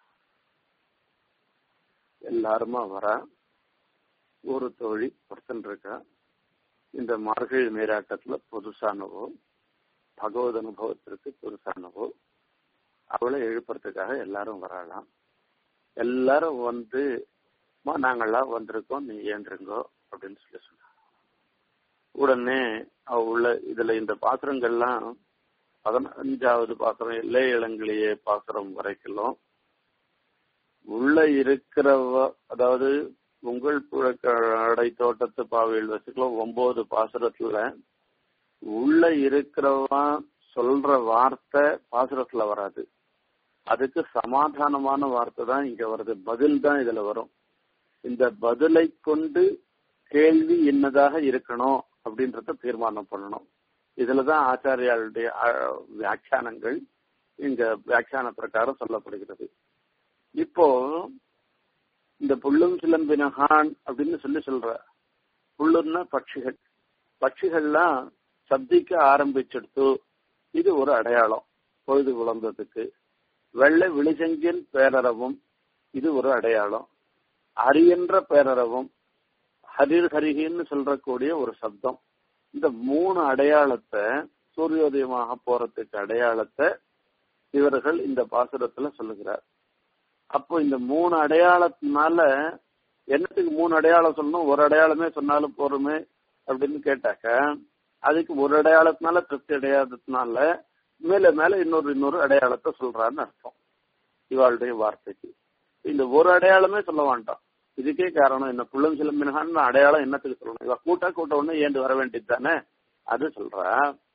எல்லாருமா வர ஒரு தோழி ஒருத்தன் இருக்கா இந்த மார்கழி நீராட்டத்துல புதுசானவோ பகவத் அனுபவத்திற்கு புதுசானவோ அவளை எழுப்புறதுக்காக எல்லாரும் வரலாம் எல்லாரும் வந்து நாங்கள்லாம் வந்திருக்கோம் நீ ஏன்றுங்கோ அப்படின்னு சொல்லி சொன்னாங்க உடனே அவ உள்ள இதுல இந்த பாத்திரங்கள்லாம் பதினஞ்சாவது பாத்திரம் இல்லை இளங்கிலேயே பாத்திரம் வரைக்கும் உள்ள இருக்கிறவ அதாவது உங்கள் புழக்கடை தோட்டத்து பாவையில் வச்சுக்கலாம் ஒன்பது பாசுரத்துல உள்ள இருக்கிறவன் சொல்ற வார்த்தை பாசுரத்துல வராது அதுக்கு சமாதானமான வார்த்தை தான் இங்க வருது பதில் தான் இதுல வரும் இந்த பதிலை கொண்டு கேள்வி என்னதாக இருக்கணும் அப்படின்றத தீர்மானம் பண்ணணும் இதுலதான் ஆச்சாரியாளுடைய வியாக்கியானங்கள் இங்க வியாக்கியான பிரகாரம் சொல்லப்படுகிறது இப்போ இந்த புல்லும் சிலம்பினகான் அப்படின்னு சொல்லி சொல்ற புல்லுன்னா பட்சிகள் பட்சிகள்லாம் சப்திக்க ஆரம்பிச்செடுத்து இது ஒரு அடையாளம் பொழுது விளந்ததுக்கு வெள்ளை விழிசெங்கின் பேரறவும் இது ஒரு அடையாளம் ஹரியன்ற பேரறவும் ஹரிர் ஹரிகின்னு சொல்றக்கூடிய ஒரு சப்தம் இந்த மூணு அடையாளத்தை சூரியோதயமாக போறதுக்கு அடையாளத்தை இவர்கள் இந்த பாசுரத்துல சொல்லுகிறார் அப்போ இந்த மூணு அடையாளத்தினால என்னத்துக்கு மூணு அடையாளம் சொல்லணும் ஒரு அடையாளமே சொன்னாலும் போருமே அப்படின்னு கேட்டாக்க அதுக்கு ஒரு அடையாளத்தினால திருப்தி அடையாளத்தினால மேல மேல இன்னொரு இன்னொரு அடையாளத்தை சொல்றான்னு அர்த்தம் இவாளுடைய வார்த்தைக்கு இந்த ஒரு அடையாளமே சொல்ல வேண்டாம் இதுக்கே காரணம் என்ன புள்ளம் சிலம்பினகான்னு அடையாளம் என்னத்துக்கு சொல்லணும் இவ கூட்ட கூட்ட ஒண்ணு ஏந்து வர வேண்டியது தானே அது சொல்றா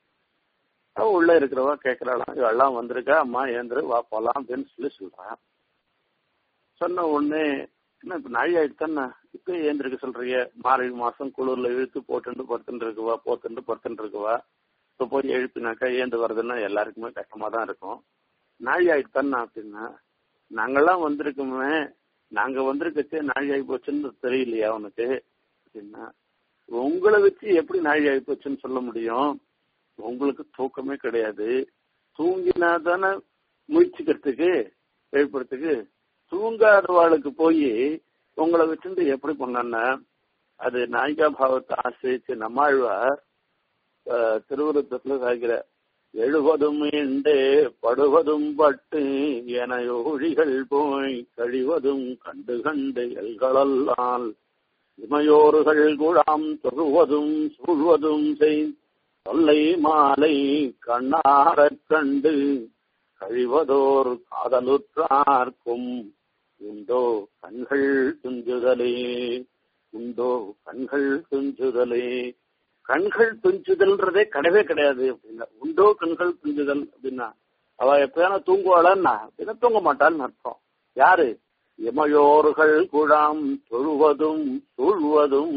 அவ உள்ள இருக்கிறவா கேக்குறாளாம் இவெல்லாம் வந்திருக்கா அம்மா ஏந்திரு வா போலாம் அப்படின்னு சொல்லி சொல்றான் சொன்ன உடனே என்ன இப்ப நாழி ஆயிடுத்தானே இப்ப ஏந்திருக்க சொல்றீங்க மார்கழி மாசம் குளிர்ல இழுத்து போட்டுண்டு படுத்துட்டு இருக்குவா போத்துண்டு படுத்துட்டு இருக்குவா இப்ப போய் எழுப்பினாக்கா ஏந்து வருதுன்னா எல்லாருக்குமே கஷ்டமா தான் இருக்கும் நாழி ஆயிடுத்தானே அப்படின்னா நாங்கெல்லாம் வந்திருக்கோமே நாங்க வந்திருக்கச்சே நாழி ஆகி போச்சுன்னு தெரியலையா உனக்கு அப்படின்னா உங்களை வச்சு எப்படி நாழி ஆகி போச்சுன்னு சொல்ல முடியும் உங்களுக்கு தூக்கமே கிடையாது தூங்கினா தானே முயற்சிக்கிறதுக்கு எழுப்புறதுக்கு தூங்காதவாளுக்கு போய் உங்களை வச்சுட்டு எப்படி பண்ணான்னா அது நாயிகா பாவத்தை ஆசிரிச்சு நம்மாழ்வார் திருவிருத்தத்துல சாகிற எழுவதும் இண்டே படுவதும் பட்டு என ஒழிகள் போய் கழிவதும் கண்டு கண்டு எல்களல்லால் இமையோர்கள் குழாம் தொழுவதும் சூழ்வதும் செய் தொல்லை மாலை கண்ணாரக் கண்டு கழிவதோர் காதலுற்றார்க்கும் உண்டோ கண்கள் துஞ்சுதலே உண்டோ கண்கள் துஞ்சுதலே கண்கள் துஞ்சுதல்ன்றதே கிடையவே கிடையாது அப்படின்னா உண்டோ கண்கள் துஞ்சுதல் அப்படின்னா அவ எப்பயானா தூங்குவாளான்னா அப்படின்னா தூங்க மாட்டான்னு அர்த்தம் யாரு இமையோர்கள் குழாம் தொழுவதும் சூழ்வதும்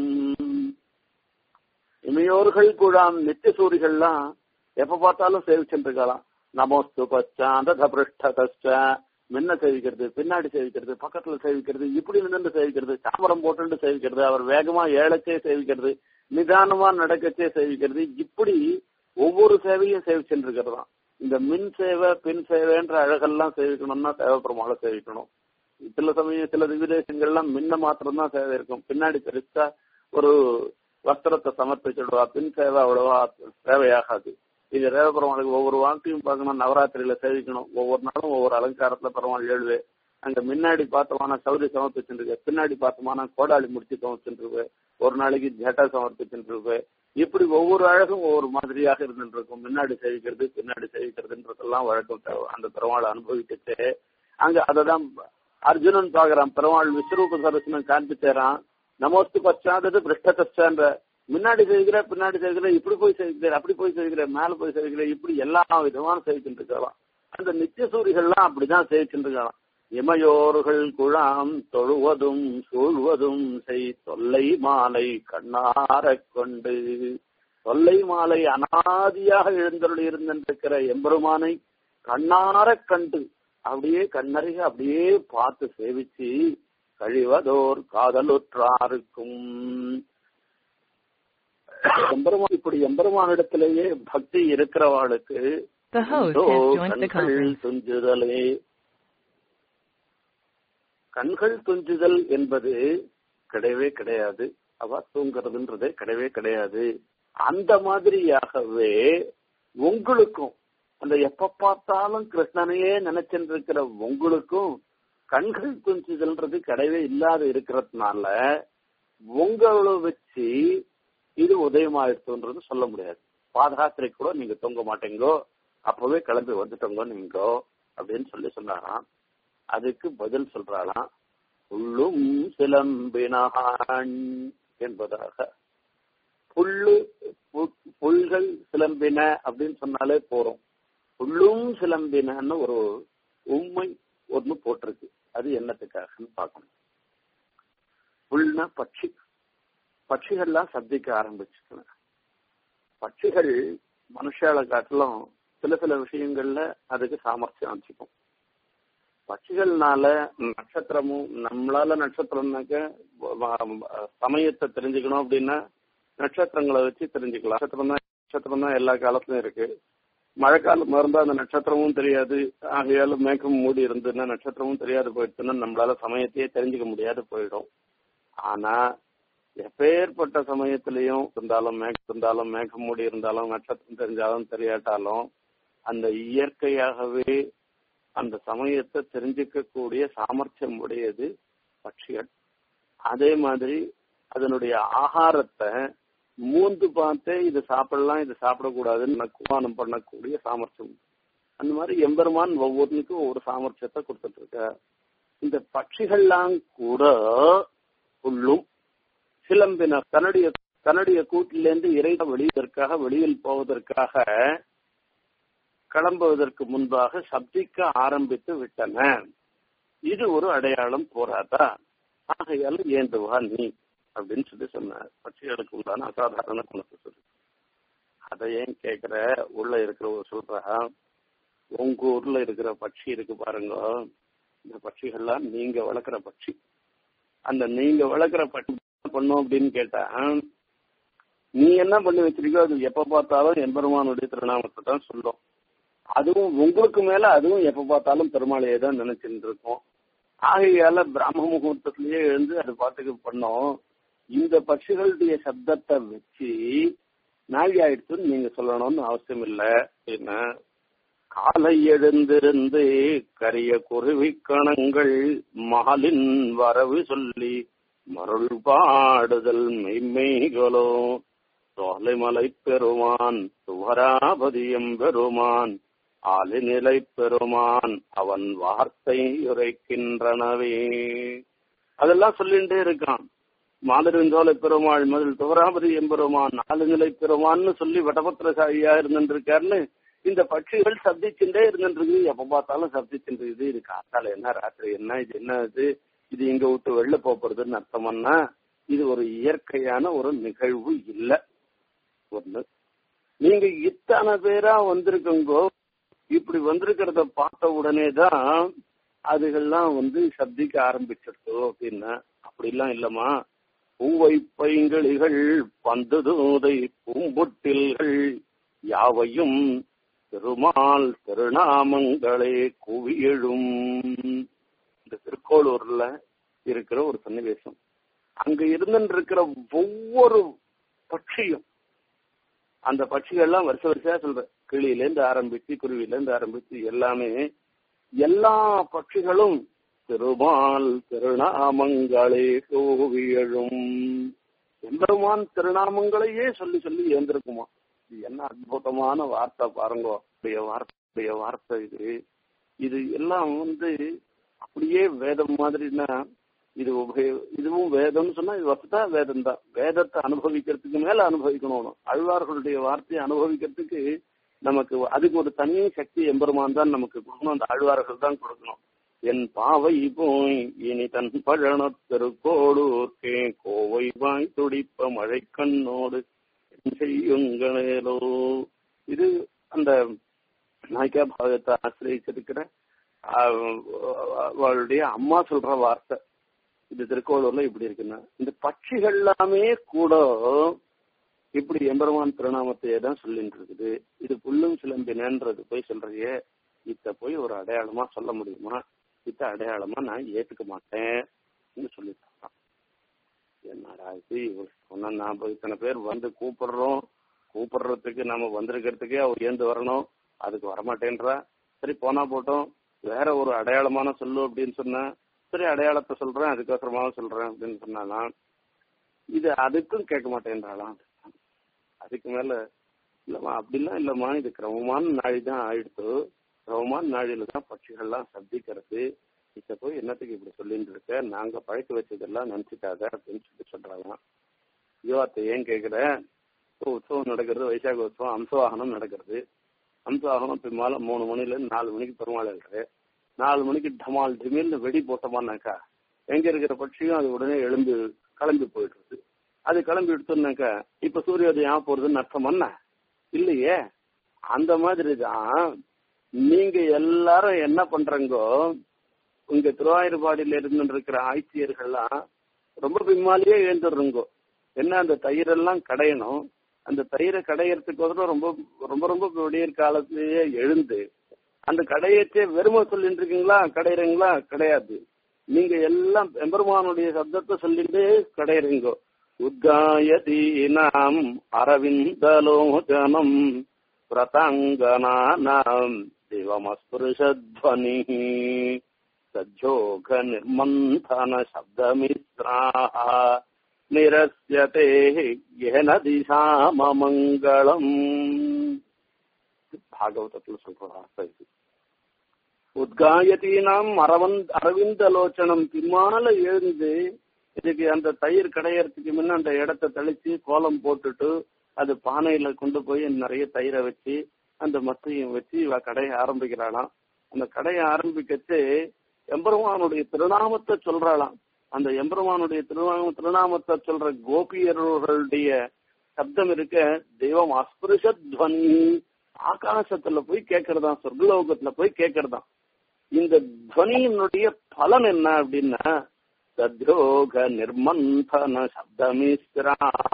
இமையோர்கள் குழாம் நித்திய சூரிகள்லாம் எப்ப பார்த்தாலும் சேவிச்சுட்டு இருக்கலாம் நமோஸ்து பச்சாந்த பிருஷ்டதச்ச முன்ன சேவிக்கிறது பின்னாடி சேவிக்கிறது பக்கத்துல சேவிக்கிறது இப்படி நின்று சேவிக்கிறது சாமரம் போட்டு சேவிக்கிறது அவர் வேகமா ஏழச்சே சேவிக்கிறது நிதானமா நடக்கச்சே சேவிக்கிறது இப்படி ஒவ்வொரு சேவையும் சேவிச்சுட்டு இருக்கிறதாம் இந்த மின் சேவை பின் சேவைன்ற அழகெல்லாம் சேவிக்கணும்னா தேவைப்பெருமாளை சேவிக்கணும் சில சமயம் சில விதேசங்கள்லாம் முன்ன மாத்திரம் தான் சேவை இருக்கும் பின்னாடி பெருசா ஒரு வஸ்திரத்தை சமர்ப்பிச்சிடுவா பின் சேவை அவ்வளவா தேவையாகாது இது ரேவ பெருமாளுக்கு ஒவ்வொரு வாழ்க்கையும் பார்க்கணும் நவராத்திரியில சேவிக்கணும் ஒவ்வொரு நாளும் ஒவ்வொரு அலங்காரத்துல பெருமாள் எழுவே அங்க முன்னாடி பார்த்தமான சௌரி சமர்ப்பிச்சுருக்கு பின்னாடி பார்த்தமான கோடாளி முடிச்சு சமர்ப்பிச்சுருக்கு ஒரு நாளைக்கு ஜட்டா சமர்ப்பிச்சுருக்கு இப்படி ஒவ்வொரு அழகும் ஒவ்வொரு மாதிரியாக இருந்துட்டு இருக்கும் முன்னாடி சேவிக்கிறது பின்னாடி சேவிக்கிறதுன்றதெல்லாம் வழக்கம் அந்த பெருமாள் அனுபவிச்சுட்டு அங்க அததான் அர்ஜுனன் பாக்குறான் பெருமாள் விஸ்வரூப சரஸ்வனன் காண்பிச்சேரான் நமோஸ்து பச்சாதது பிருஷ்டதச்சன்ற முன்னாடி செய்கிற பின்னாடி செய்கிற இப்படி போய் செய்கிற அப்படி போய் செய்கிற மேல போய் செய்கிற இப்படி எல்லா விதமான செய்கிட்டு இருக்கலாம் அந்த நித்திய சூரிகள்லாம் அப்படிதான் செய்கிட்டு இருக்கலாம் இமையோர்கள் குழாம் தொழுவதும் சூழ்வதும் செய் தொல்லை மாலை கண்ணார கொண்டு தொல்லை மாலை அனாதியாக எழுந்தருள் இருந்திருக்கிற எம்பெருமானை கண்ணார கண்டு அப்படியே கண்ணறிக அப்படியே பார்த்து சேவிச்சு கழிவதோர் காதலுற்றாருக்கும் எம்பெருமான் இப்படி எம்பெருமானிடத்திலேயே பக்தி இருக்கிறவாளுக்கு The host has joined the conference. துஞ்சுதலே கண்கள் துஞ்சுதல் என்பது கிடையவே கிடையாது அவ தூங்குறதுன்றதே கிடையவே கிடையாது அந்த மாதிரியாகவே உங்களுக்கும் அந்த எப்ப பார்த்தாலும் கிருஷ்ணனையே நினைச்சுட்டு இருக்கிற உங்களுக்கும் கண்கள் துஞ்சுதல்ன்றது கிடையவே இல்லாத இருக்கிறதுனால உங்களை வச்சு இது உதயமாயிடுச்சுன்றது சொல்ல முடியாது பாதயாத்திரை கூட நீங்க தூங்க மாட்டீங்கோ அப்பவே கிளம்பி வந்துட்டோங்க நீங்க அப்படின்னு சொல்லி சொன்னாராம் அதுக்கு பதில் சொல்றாளாம் புல்லும் சிலம்பினான் என்பதாக புல்லு பு- புல்கள் சிலம்பின அப்படின்னு சொன்னாலே போறோம் புல்லும் சிலம்பினன்னு ஒரு உண்மை ஒண்ணு போட்டிருக்கு அது என்னத்துக்காகன்னு பார்க்கணும் புல்னா பட்சி பட்சிகள்லாம் சப்திக்க ஆரம்பிச்சுக்கன பட்சிகள் மனுஷால காட்டிலும் சில சில விஷயங்கள்ல அதுக்கு சாமர்த்தியம் வச்சுக்கும் பட்சிகள்னால நட்சத்திரமும் நம்மளால நட்சத்திரம்னாக்க வ- சமயத்தை தெரிஞ்சுக்கணும் அப்படின்னா நட்சத்திரங்களை வச்சு தெரிஞ்சுக்கலாம் நட்சத்திரம் தான் நட்சத்திரம் தான் எல்லா காலத்துலயும் இருக்கு மழைக்காலம் இருந்தா அந்த நட்சத்திரமும் தெரியாது ஆகையால மேகம் மூடி இருந்ததுன்னா நட்சத்திரமும் தெரியாது போயிடுச்சுன்னா நம்மளால சமயத்தையே தெரிஞ்சுக்க முடியாது போயிடும் ஆனா எப்பேற்பட்ட சமயத்திலையும் இருந்தாலும் மேகம் இருந்தாலும் மேகம் மூடி இருந்தாலும் நட்சத்திரம் தெரிஞ்சாலும் தெரியாட்டாலும் அந்த இயற்கையாகவே அந்த சமயத்தை தெரிஞ்சுக்கக்கூடிய சாமர்த்தியம் உடையது பட்சிகள் அதே மாதிரி அதனுடைய ஆகாரத்தை மூந்து பார்த்தே இது சாப்பிடலாம் இது சாப்பிடக்கூடாதுன்னு நக்குவானம் பண்ணக்கூடிய சாமர்த்தியம் அந்த மாதிரி எம்பெருமான் ஒவ்வொருக்கும் ஒவ்வொரு சாமர்த்தியத்தை கொடுத்துட்டு இருக்க இந்த பட்சிகள்லாம் கூட புல்லும் சிலம்பின தன்னுடைய தன்னுடைய கூட்டிலிருந்து இறைத வெளியதற்காக வெளியில் போவதற்காக கிளம்புவதற்கு முன்பாக சப்திக்க ஆரம்பித்து விட்டன இது ஒரு அடையாளம் போராதா ஆகையால ஏந்துவா நீ அப்படின்னு சொல்லி சொன்னார் பட்சிகளுக்கு உண்டான அசாதாரண குணத்தை சொல்லி அதை ஏன் கேக்குற உள்ள இருக்கிற ஒரு சொல்றா உங்க ஊர்ல இருக்கிற பட்சி இருக்கு பாருங்க இந்த பட்சிகள்லாம் நீங்க வளர்க்குற பட்சி அந்த நீங்க வளர்க்குற பட்சி என்ன பண்ணும் அப்படின்னு கேட்டா நீ என்ன பண்ணி வச்சிருக்கோ அது எப்ப பார்த்தாலும் எம்பெருமானுடைய திருநாமத்தை தான் சொல்லும் அதுவும் உங்களுக்கு மேல அதுவும் எப்ப பார்த்தாலும் பெருமாளையே தான் நினைச்சுட்டு இருக்கும் ஆகையால பிராம முகூர்த்தத்திலேயே எழுந்து அது பாட்டுக்கு பண்ணோம் இந்த பட்சிகளுடைய சப்தத்தை வச்சு நாழி ஆயிடுச்சுன்னு நீங்க சொல்லணும்னு அவசியம் இல்லை என்ன காலை எழுந்திருந்து கரிய குருவி கணங்கள் மாலின் வரவு சொல்லி மருள் பாடுதல் மெய்மெய்களோ சோலைமலை பெருமான் சுவராபதியம் பெருமான் ஆலிநிலை பெருமான் அவன் வார்த்தை உரைக்கின்றனவே அதெல்லாம் சொல்லிட்டே இருக்கான் மாதருஞ்சோலை பெருமாள் மதில் துவராபதி எம்பெருமான் ஆளுநிலை பெருமான்னு சொல்லி வடபத்திரசாயியா இருந்துருக்காருன்னு இந்த பட்சிகள் சப்திச்சுட்டே இருந்துருக்கு எப்ப பார்த்தாலும் சப்திச்சுட்டு இது காத்தால என்ன ராத்திரி என்ன இது என்ன இது இது இங்க விட்டு வெளில போறதுன்னு அர்த்தம்னா இது ஒரு இயற்கையான ஒரு நிகழ்வு இல்ல ஒண்ணு நீங்க இத்தனை பேரா வந்திருக்கங்கோ இப்படி வந்திருக்கிறத பார்த்த உடனே தான் அதுகள்லாம் வந்து சப்திக்க ஆரம்பிச்சிருக்கோ அப்படின்னா அப்படிலாம் இல்லம்மா பூவை பைங்களிகள் பந்து தூதை பூம்பொட்டில்கள் யாவையும் திருமால் திருநாமங்களே குவியெழும் இந்த திருக்கோளூர்ல இருக்கிற ஒரு சன்னிவேசம் அங்க இருந்துட்டு இருக்கிற ஒவ்வொரு பட்சியும் அந்த பட்சிகள்லாம் வருஷ வருஷமா சொல்ற கிளியில இருந்து ஆரம்பிச்சு குருவில இருந்து ஆரம்பிச்சு எல்லாமே எல்லா பட்சிகளும் திருமால் திருநாமங்களே கோவியழும் எம்பெருமான் திருநாமங்களையே சொல்லி சொல்லி ஏந்திருக்குமா இது என்ன அற்புதமான வார்த்தை பாருங்க அப்படிய வார்த்தை வார்த்தை இது இது எல்லாம் வந்து அப்படியே வேதம் மாதிரினா இது உபய- இதுவும் வேதம்னு சொன்னா இது வசதா வேதம் தான் வேதத்தை அனுபவிக்கிறதுக்கு மேல அனுபவிக்கணும் ஆழ்வார்களுடைய வார்த்தையை அனுபவிக்கிறதுக்கு நமக்கு அதுக்கு ஒரு தனி சக்தி எம்பெருமான் தான் நமக்கு கொடுக்கணும் அந்த ஆழ்வார்கள் தான் கொடுக்கணும் என் பாவை போய் இனி தன் பழன திருக்கோடூர்க்கே கோவை வாய் துடிப்ப மழை கண்ணோடு என் செய்யுங்களேலோ இது அந்த நாய்க்கா பாகத்தை ஆசிரியச்சிருக்கிற ஆஹ், அவளுடைய அம்மா சொல்ற வார்த்தை இது திருக்கோளூர்ல இப்படி இருக்குன்னா இந்த பட்சிகள் எல்லாமே கூட இப்படி எம்பெருமான் திருநாமத்தையே தான் சொல்லிட்டு இருக்குது இது புல்லும் சிலம்பினன்றது போய் சொல்றியே இத போய் ஒரு அடையாளமா சொல்ல முடியுமா இத்த அடையாளமா நான் ஏத்துக்க மாட்டேன் சொல்லிட்டான் என்னடா இது இவர் சொன்ன நாம இத்தனை பேர் வந்து கூப்பிடுறோம் கூப்பிடுறதுக்கு நம்ம வந்திருக்கிறதுக்கே அவர் ஏந்து வரணும் அதுக்கு வரமாட்டேன்றா சரி போனா போட்டோம் வேற ஒரு அடையாளமான சொல்லு அப்படின்னு சொன்னா சரி அடையாளத்தை சொல்றேன் அதுக்கோசரமாக சொல்றேன் அப்படின்னு சொன்னாலாம் இது அதுக்கும் கேட்க மாட்டேன்றாளாம் அதுக்கு மேல இல்லம்மா அப்படிலாம் இல்லம்மா இது கிரமமான நாழி தான் ஆயிடுத்து கிரமமான நாழியில தான் பட்சிகள்லாம் சப்திக்கிறது இத போய் என்னத்துக்கு இப்படி சொல்லிட்டு இருக்க நாங்க பழக்க வச்சதெல்லாம் நினைச்சுக்காத அப்படின்னு சொல்லி சொல்றாங்க ஐயோ அத்தை ஏன் கேக்குற இப்போ உற்சவம் நடக்கிறது வைசாக உற்சவம் அம்சவாகனம் நடக்கிறது அம்சவாகனம் பின்னால மூணு மணில இருந்து நாலு மணிக்கு பெருமாள் எழுது நாலு மணிக்கு டமால் டிமில்னு வெடி போட்டோமானாக்கா எங்க இருக்கிற பட்சியும் அது உடனே எழுந்து கிளம்பி போயிடுறது அது கிளம்பி எடுத்தோம்னாக்கா இப்ப சூரியோதயம் போறதுன்னு அர்த்தம் என்ன இல்லையே அந்த மாதிரி தான் நீங்க எல்லாரும் என்ன பண்றீங்கோ உங்க திருவாயூர்பாடியில இருந்து இருக்கிற ஆட்சியர்கள்லாம் ரொம்ப பின்னாலேயே எழுந்துடுறீங்கோ என்ன அந்த தயிரெல்லாம் கடையணும் அந்த தயிரை கடையறதுக்கு ரொம்ப ரொம்ப ரொம்ப விடியற் காலத்திலேயே எழுந்து அந்த கடையச்சே வெறுமை சொல்லிட்டு இருக்கீங்களா கடையிறீங்களா கிடையாது நீங்க எல்லாம் எம்பெருமானுடைய சப்தத்தை சொல்லிட்டு கடையிறீங்க உத்காயதீனாம் அரவிந்தலோச்சனம் பிரதங்கனானாம் திவமஸ்புருஷத்வனி சஜோக நிர்மந்தன சப்தமித்ராः நிரஸ்யதே ஏன திசாமமங்கலம் பாகவதத்துல சொல்ற இது உத்காயத்தீனாம் அரவந்த் அரவிந்தலோச்சனம் பின்னால எழுந்து இதுக்கு அந்த தயிர் கடையறதுக்கு முன்ன அந்த இடத்த தெளிச்சு கோலம் போட்டுட்டு அது பானையில கொண்டு போய் நிறைய தயிரை வச்சு அந்த மத்தையும் வச்சு இவ கடையை ஆரம்பிக்கிறாளாம் அந்த கடையை ஆரம்பிக்கச்சு எம்பெருமானுடைய திருநாமத்தை சொல்றாளாம் அந்த எம்பெருமானுடைய திருநாம திருநாமத்தை சொல்ற கோபியர்களுடைய சப்தம் இருக்க தெய்வம் அஸ்பிருஷத்வனி ஆகாசத்துல போய் கேட்கறதாம் சொர்க்கலோகத்துல போய் கேட்கறதாம் இந்த துவனியினுடைய பலன் என்ன அப்படின்னா சத்யோக நிர்மந்தன சப்தமிஸ்ரா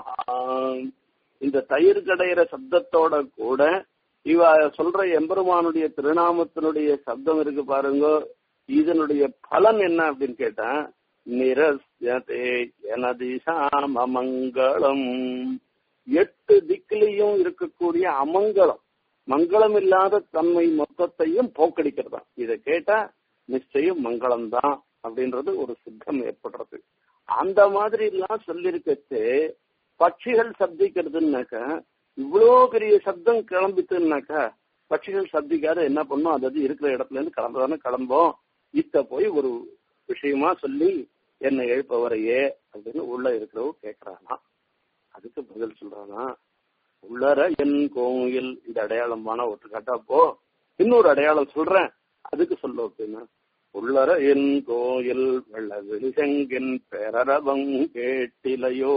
இந்த தயிர் கடையிற சப்தத்தோட கூட இவ சொல்ற எம்பெருமானுடைய திருநாமத்தினுடைய சப்தம் இருக்கு பாருங்க இதனுடைய பலன் என்ன அப்படின்னு கேட்டா நிரஸ்யதே எனதிசாமமங்கலம் எட்டு திக்கிலையும் இருக்கக்கூடிய அமங்கலம் மங்களம் இல்லாத தன்மை மொத்தத்தையும் போக்கடிக்கிறதா இதை கேட்டா நிச்சயம் மங்களம் தான் அப்படின்றது ஒரு சித்தம் ஏற்படுறது அந்த மாதிரி எல்லாம் சொல்லிருக்கச்சு பட்சிகள் சப்திக்கிறதுனாக்கா இவ்வளோ பெரிய சப்தம் கிளம்பித்துனாக்கா பட்சிகள் சப்திக்காத என்ன பண்ணும் அதாவது இருக்கிற இடத்துல இருந்து கிளம்புதானே கிளம்போம் இத்த போய் ஒரு விஷயமா சொல்லி என்னை எழுப்பவரையே அப்படின்னு உள்ள இருக்கிறவ கேக்குறானா அதுக்கு பதில் சொல்றானா உள்ளர என் கோயில் இந்த அடையாளமான ஒட்டு காட்டா போ இன்னொரு அடையாளம் சொல்றேன் அதுக்கு சொல்ல அப்படின்னா உள்ளர என் கோயில் வெள்ள வெளிசெங்கின் பேரரவங் கேட்டிலையோ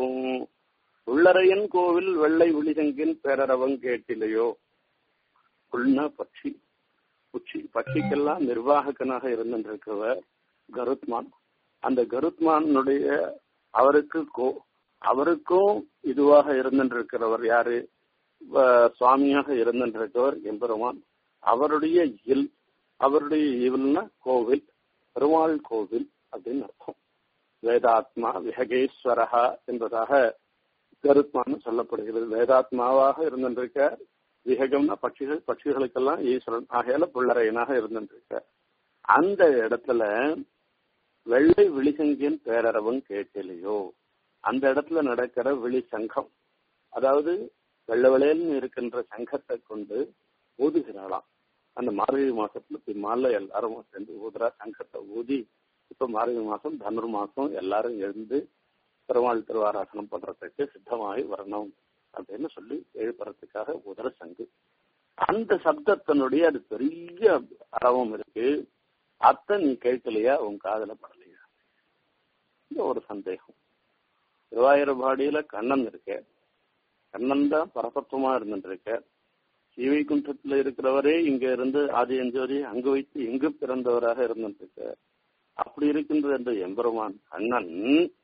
உள்ளரையன் கோவில் வெள்ளை விழிசெங்கின் பேரரவங் கேட்டிலையோ உள்னா பட்சி உச்சி பட்சிக்கெல்லாம் நிர்வாகக்கனாக இருந்திருக்கிறவர் கருத்மான் அந்த கருத்மானுடைய அவருக்கு கோ அவருக்கும் இதுவாக இருந்திருக்கிறவர் யாரு சுவாமியாக இருந்திருக்கிறவர் எம்பெருமான் அவருடைய இல் அவருடைய இவல்னா கோவில் பெருமாள் கோவில் அப்படின்னு அர்த்தம் வேதாத்மா விஹகேஸ்வரஹா என்பதாக கருத்மான்னு சொல்லப்படுகிறது வேதாத்மாவாக இருந்திருக்க விஹகம்னா பட்சிகள் பட்சிகளுக்கெல்லாம் ஈஸ்வரன் ஆகையால புள்ளரையனாக இருந்திருக்க அந்த இடத்துல வெள்ளை விழிசங்கின் பேரரவம் கேட்டிலையோ அந்த இடத்துல நடக்கிற விழி சங்கம் அதாவது வெள்ள வெளையல்னு இருக்கின்ற சங்கத்தை கொண்டு ஊதுகிறாளாம் அந்த மார்கழி மாசத்துல பின்னால எல்லாரும் சேர்ந்து ஊதுறா சங்கத்தை ஊதி இப்ப மார்கழி மாசம் தனுர் மாசம் எல்லாரும் எழுந்து பெருமாள் திருவாராசனம் பண்றதுக்கு சித்தமாகி வரணும் அப்படின்னு சொல்லி எழுப்புறதுக்காக உதர சங்கு அந்த சப்தத்தினுடைய அது பெரிய அரவம் இருக்கு அத்தை நீ கேட்கலையா உன் காதல படலையா இந்த ஒரு சந்தேகம் திருவாயூரபாடியில கண்ணன் இருக்க கண்ணன் தான் பரபத்துவமா இருந்துட்டு இருக்க ஸ்ரீவைகுண்டத்துல இருக்கிறவரே இங்க இருந்து ஆதி அஞ்சோரி அங்கு வைத்து எங்கு பிறந்தவராக இருந்துட்டு இருக்க அப்படி இருக்கின்ற இந்த எம்பெருமான் கண்ணன்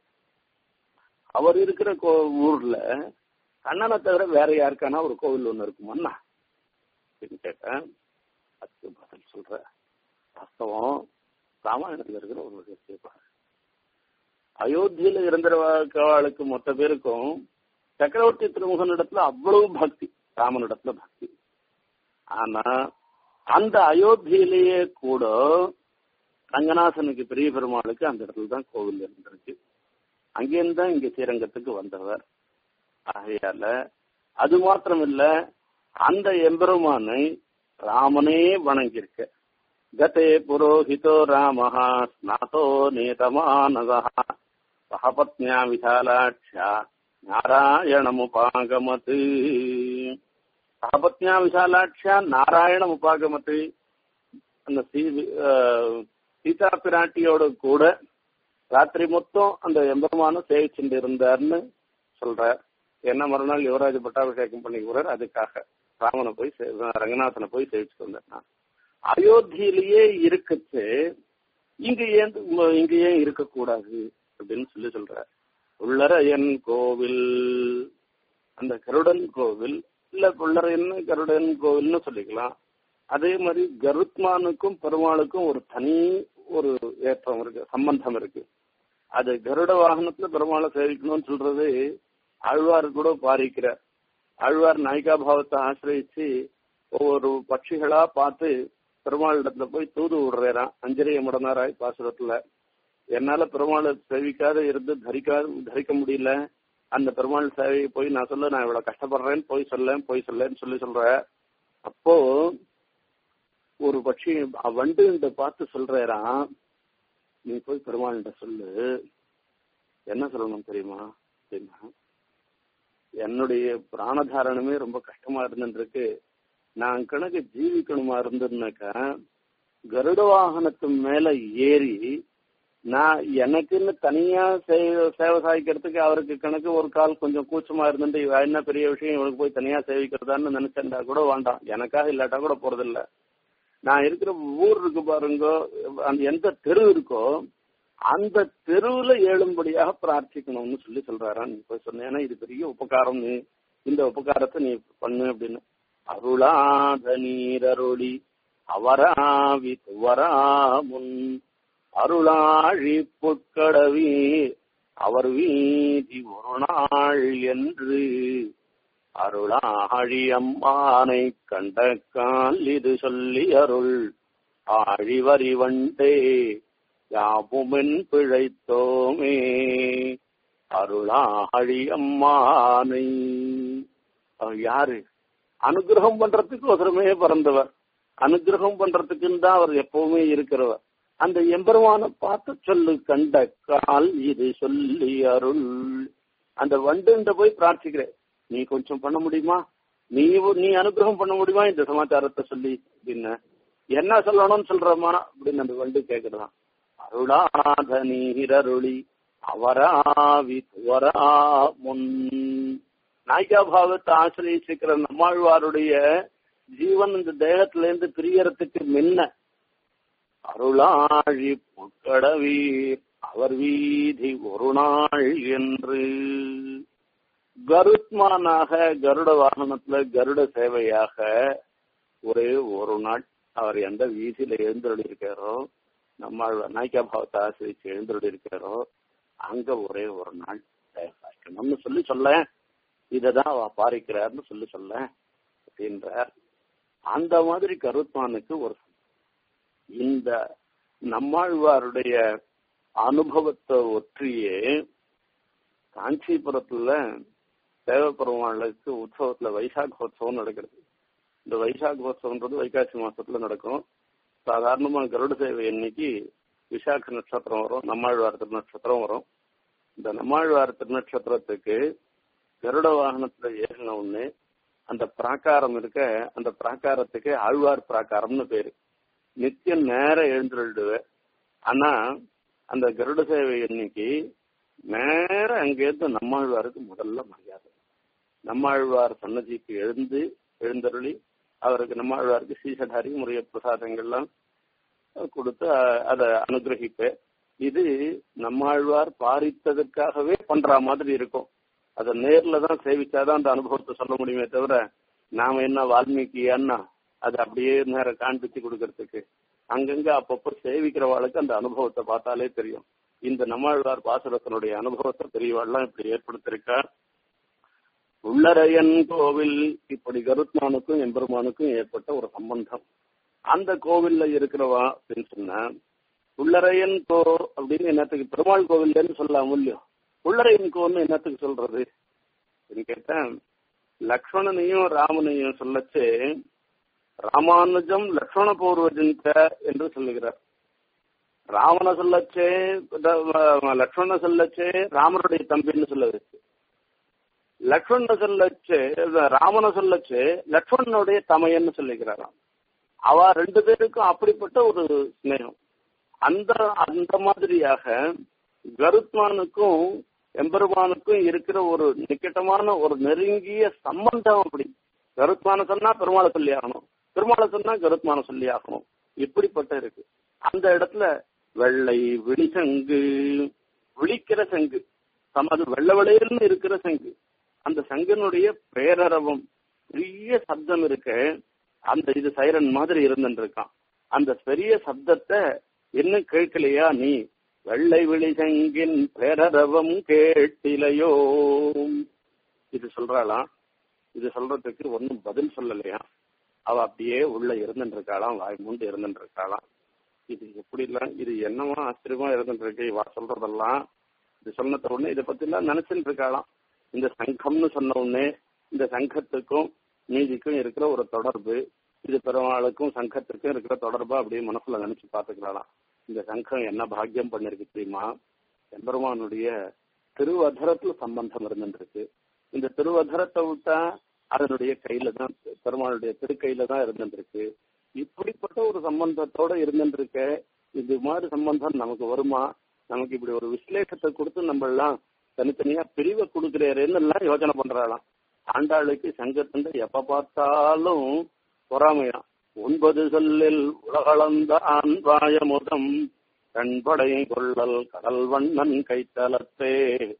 அவர் இருக்கிற ஊர்ல கண்ணனை தவிர வேற யாருக்கானா ஒரு கோவில் ஒண்ணு இருக்குமாண்ணா அப்படின்னு கேட்டேன் அதுக்கு பதில் சொல்ற வாஸ்தவம் ராமாயணத்துல இருக்கிற ஒரு விஷயத்தை பாரு அயோத்தியில இருந்தவர்களுக்கு மொத்த பேருக்கும் சக்கரவர்த்தி திருமுகன் இடத்துல அவ்வளவு பக்தி ராமனிடத்துல பக்தி ஆனா அந்த அயோத்தியிலேயே கூட ரங்கநாதனுக்கு பெரிய பெருமாளுக்கு அந்த இடத்துல தான் கோவில் இருந்திருக்கு அங்கேருந்து தான் இங்க ஸ்ரீரங்கத்துக்கு வந்தவர் ஆகையால அது மாத்திரம் இல்ல அந்த எம்பெருமானை ராமனே வணங்கியிருக்க गते पुरोहितो रामः स्नातो नेतमानसः सह पत्न्या विशालाक्ष्या नारायणमुपागमत् सह पत्न्या विशालाक्ष्या நாராயணமுபாகமத் அந்த சீதா பிராட்டியோட கூட ராத்திரி மொத்தம் அந்த எம்பெருமானும் சேவிச்சுட்டு இருந்தார்னு சொல்றார் என்ன மறுநாள் யுவராஜ பட்டாபிஷேகம் பண்ணிக்கிறார் அதுக்காக ராமனை போய் ரங்கநாதனை போய் சேவிச்சுட்டு வந்தார் அயோத்தியிலேயே இருக்குச்சு இங்க ஏன் இங்க ஏன் இருக்கக்கூடாது அப்படின்னு சொல்லி சொல்ற உள்ளரையன் கோவில் அந்த கருடன் கோவில் இல்ல உள்ளரையன் கருடன் கோவில்னு சொல்லிக்கலாம் அதே மாதிரி கருத்மானுக்கும் பெருமாளுக்கும் ஒரு தனி ஒரு ஏற்றம் இருக்கு சம்பந்தம் இருக்கு அது கருட வாகனத்துல பெருமாளை சேவிக்கணும்னு சொல்றது ஆழ்வார் கூட பாரிக்கிறார் ஆழ்வார் நாயிகா பாவத்தை ஆசிரியிச்சு ஒவ்வொரு பட்சிகளா பார்த்து பெருமாள் இடத்துல போய் தூது விடுறாராம் அஞ்சரிய முடனாராய் பாசுரத்துல என்னால பெருமாளை சேவிக்காத இருந்து தரிக்காத தரிக்க முடியல அந்த பெருமாள் சேவையை போய் நான் சொல்ல நான் இவ்வளவு கஷ்டப்படுறேன்னு போய் சொல்லேன் போய் சொல்லேன்னு சொல்லி சொல்ற அப்போ ஒரு பட்சி வண்டு பார்த்து சொல்றாராம் நீ போய் பெருமாள்கிட்ட சொல்லு என்ன சொல்லணும் தெரியுமா அப்படின்னா என்னுடைய பிராணதாரணமே ரொம்ப கஷ்டமா இருந்துருக்கு நான் கணக்கு ஜீவிக்கணுமா இருந்ததுனாக்கா கருட வாகனத்து மேல ஏறி நான் எனக்குன்னு தனியா சேவை சாய்க்கிறதுக்கு அவருக்கு கணக்கு ஒரு கால் கொஞ்சம் கூச்சமா இருந்துட்டு என்ன பெரிய விஷயம் இவனுக்கு போய் தனியா சேவிக்கிறதான்னு நினைச்சேன்டா கூட வேண்டாம் எனக்காக இல்லாட்டா கூட போறதில்ல நான் இருக்கிற ஊர் இருக்கு பாருங்க அந்த எந்த தெரு இருக்கோ அந்த தெருவுல ஏழும்படியாக பிரார்த்திக்கணும்னு சொல்லி சொல்றாராம் நீ போய் சொன்னேன்னா இது பெரிய உபகாரம் நீ இந்த உபகாரத்தை நீ பண்ணு அப்படின்னு அருளாத நீரருளி அவராவி துவரா முன் அருளாழி பொற்கடவி அவர் வீதி ஒரு நாள் என்று அருளாழி அம்மானை கண்ட கால் இது சொல்லி அருள் ஆழிவரி வண்டே யாவுமென் பிழைத்தோமே அருளாழி அம்மானை யாரு அனுகிரகம் பண்றதுக்கு ஒருமே பிறந்தவர் அனுகிரகம் பண்றதுக்குன்னு தான் அவர் எப்பவுமே இருக்கிறவர் அந்த எம்பெருமான பார்த்து சொல்லு கண்ட கால் இது சொல்லி அருள் அந்த வண்டு போய் பிரார்த்திக்கிறேன் நீ கொஞ்சம் பண்ண முடியுமா நீ நீ அனுகிரகம் பண்ண முடியுமா இந்த சமாச்சாரத்தை சொல்லி அப்படின்னு என்ன சொல்லணும்னு சொல்றமா அப்படின்னு அந்த வண்டு கேக்குறான் அருளாத நீரருளி அவராவி துவரா முன் நாய்கா பாவத்தை ஆசிரியச்சிருக்கிற நம்மாழ்வாருடைய ஜீவன் இந்த தேகத்துல இருந்து பிரியறதுக்கு முன்ன அருளாழி புக்கடவீர் அவர் வீதி ஒரு நாள் என்று கருத்மானாக கருட வாகனத்துல கருட சேவையாக ஒரே ஒரு நாள் அவர் எந்த வீதியில எழுந்தருளி இருக்காரோ நம்ம நாய்க்கா பாவத்தை ஆசிரிச்சு எழுந்தருளி இருக்காரோ அங்க ஒரே ஒரு நாள் சேவைக்கணும்னு சொல்லி சொல்ல இததான் அவ பாரிக்கிறார்னு சொல்லி சொல்ல அப்படின்றார் அந்த மாதிரி கருத்மானுக்கு ஒரு இந்த நம்மாழ்வாருடைய அனுபவத்தை ஒற்றியே காஞ்சிபுரத்துல தேவப்பெருமாளுக்கு உற்சவத்துல வைசாகோத்சவம் நடக்கிறது இந்த வைசாகோத்சவம்ன்றது வைகாசி மாசத்துல நடக்கும் சாதாரணமா கருட சேவை அன்னைக்கு விசாக நட்சத்திரம் வரும் நம்மாழ்வார் திருநட்சத்திரம் வரும் இந்த நம்மாழ்வார் திருநட்சத்திரத்துக்கு கருட வாகனத்துல ஏறின உடனே அந்த பிராகாரம் இருக்க அந்த பிராகாரத்துக்கு ஆழ்வார் பிராகாரம்னு பேரு நித்தியம் நேர எழுந்துடுவேன் ஆனா அந்த கருட சேவை அன்னைக்கு நேர அங்கேருந்து நம்மாழ்வாருக்கு முதல்ல மரியாதை நம்மாழ்வார் சன்னதிக்கு எழுந்து எழுந்தருளி அவருக்கு நம்மாழ்வாருக்கு சீசடாரி முறைய பிரசாதங்கள்லாம் கொடுத்து அதை அனுகிரகிப்பேன் இது நம்மாழ்வார் பாரித்ததற்காகவே பண்ற மாதிரி இருக்கும் அதை நேர்ல தான் சேவிச்சாதான் அந்த அனுபவத்தை சொல்ல முடியுமே தவிர நாம என்ன வால்மீகியான்னா அது அப்படியே நேரம் காண்பிச்சு கொடுக்கறதுக்கு அங்கங்க அப்பப்போ சேவிக்கிறவாளுக்கு அந்த அனுபவத்தை பார்த்தாலே தெரியும் இந்த நம்மாழ்வார் பாசுரத்தினுடைய அனுபவத்தை பெரியவாள்லாம் இப்படி ஏற்படுத்திருக்கார் உள்ளரையன் கோவில் இப்படி கருத்மானுக்கும் எம்பெருமானுக்கும் ஏற்பட்ட ஒரு சம்பந்தம் அந்த கோவில்ல இருக்கிறவா அப்படின்னு சொன்னா உள்ளரையன் கோ அப்படின்னு என்னத்துக்கு பெருமாள் கோவில்லன்னு சொல்லலாம் இல்லையோ உள்ளரையன் கோன்னு என்னத்துக்கு சொல்றது அப்படின்னு கேட்டேன் லக்ஷ்மணனையும் ராமனையும் சொல்லச்சு ராமானுஜம் லக்ஷ்மண பூர்வஜிந்த என்று சொல்லுகிறார் ராவண சொல்லச்சே லக்ஷ்மண சொல்லச்சே ராமனுடைய தம்பின்னு சொல்ல வச்சு லக்ஷ்மண சொல்லச்சே ராமன சொல்லச்சே லக்ஷ்மணனுடைய தமையன்னு சொல்லிக்கிறாராம் அவ ரெண்டு பேருக்கும் அப்படிப்பட்ட ஒரு ஸ்நேகம் அந்த அந்த மாதிரியாக கருத்மானுக்கும் எம்பெருமானுக்கும் இருக்கிற ஒரு நிக்கட்டமான ஒரு நெருங்கிய சம்பந்தம் அப்படி கருத்மான சொன்னா பெருமாளை சொல்லி ஆகணும் பெருமாளை சொன்னா கருத்மான சொல்லி ஆகணும் இப்படிப்பட்ட இருக்கு அந்த இடத்துல வெள்ளை விழிசங்கு விழிக்கிற சங்கு அது வெள்ள வெளையர்னு இருக்கிற சங்கு அந்த சங்கனுடைய பேரரவம் பெரிய சப்தம் இருக்க அந்த இது சைரன் மாதிரி இருந்துட்டு இருக்கான் அந்த பெரிய சப்தத்தை என்ன கேட்கலையா நீ வெள்ளை விழிசங்கின் பேரரவம் கேட்டிலையோ இது சொல்றாளாம் இது சொல்றதுக்கு ஒன்னும் பதில் சொல்லலையா அவ அப்படியே உள்ள இருந்துட்டு இருக்காளாம் வாய் மூண்டு இருந்துட்டு இருக்காளாம் இது எப்படி இல்ல இது என்னவா ஆச்சரியமா இருந்துட்டு இருக்கு இவா சொல்றதெல்லாம் இது சொன்னத உடனே இதை பத்தி எல்லாம் நினைச்சுட்டு இருக்காளாம் இந்த சங்கம்னு சொன்ன உடனே இந்த சங்கத்துக்கும் நீதிக்கும் இருக்கிற ஒரு தொடர்பு இது பெருமாளுக்கும் சங்கத்துக்கும் இருக்கிற தொடர்பா அப்படியே மனசுல நினைச்சு பாத்துக்கலாம் இந்த சங்கம் என்ன பாக்கியம் பண்ணிருக்கு தெரியுமா எம்பெருமானுடைய திருவதரத்துல சம்பந்தம் இருந்துருக்கு இந்த திருவதரத்தை விட்டா அதனுடைய கையில தான் பெருமாளுடைய திருக்கையில தான் இருந்துருக்கு இப்படிப்பட்ட ஒரு சம்பந்தத்தோட இருந்துருக்க இது மாதிரி சம்பந்தம் நமக்கு வருமா நமக்கு இப்படி ஒரு விசலேஷத்தை கொடுத்து நம்ம எல்லாம் தனித்தனியா பிரிவை கொடுக்கிறேன்னு எல்லாம் யோசனை பண்றாளாம் ஆண்டாளுக்கு சங்கத்தண்ட எப்ப பார்த்தாலும் பொறாமையா ஒன்பது சொல்லில் உலகளந்தான் வாயமுதம் கண்படை கொள்ளல் கடல் வண்ணன் கைத்தலத்தே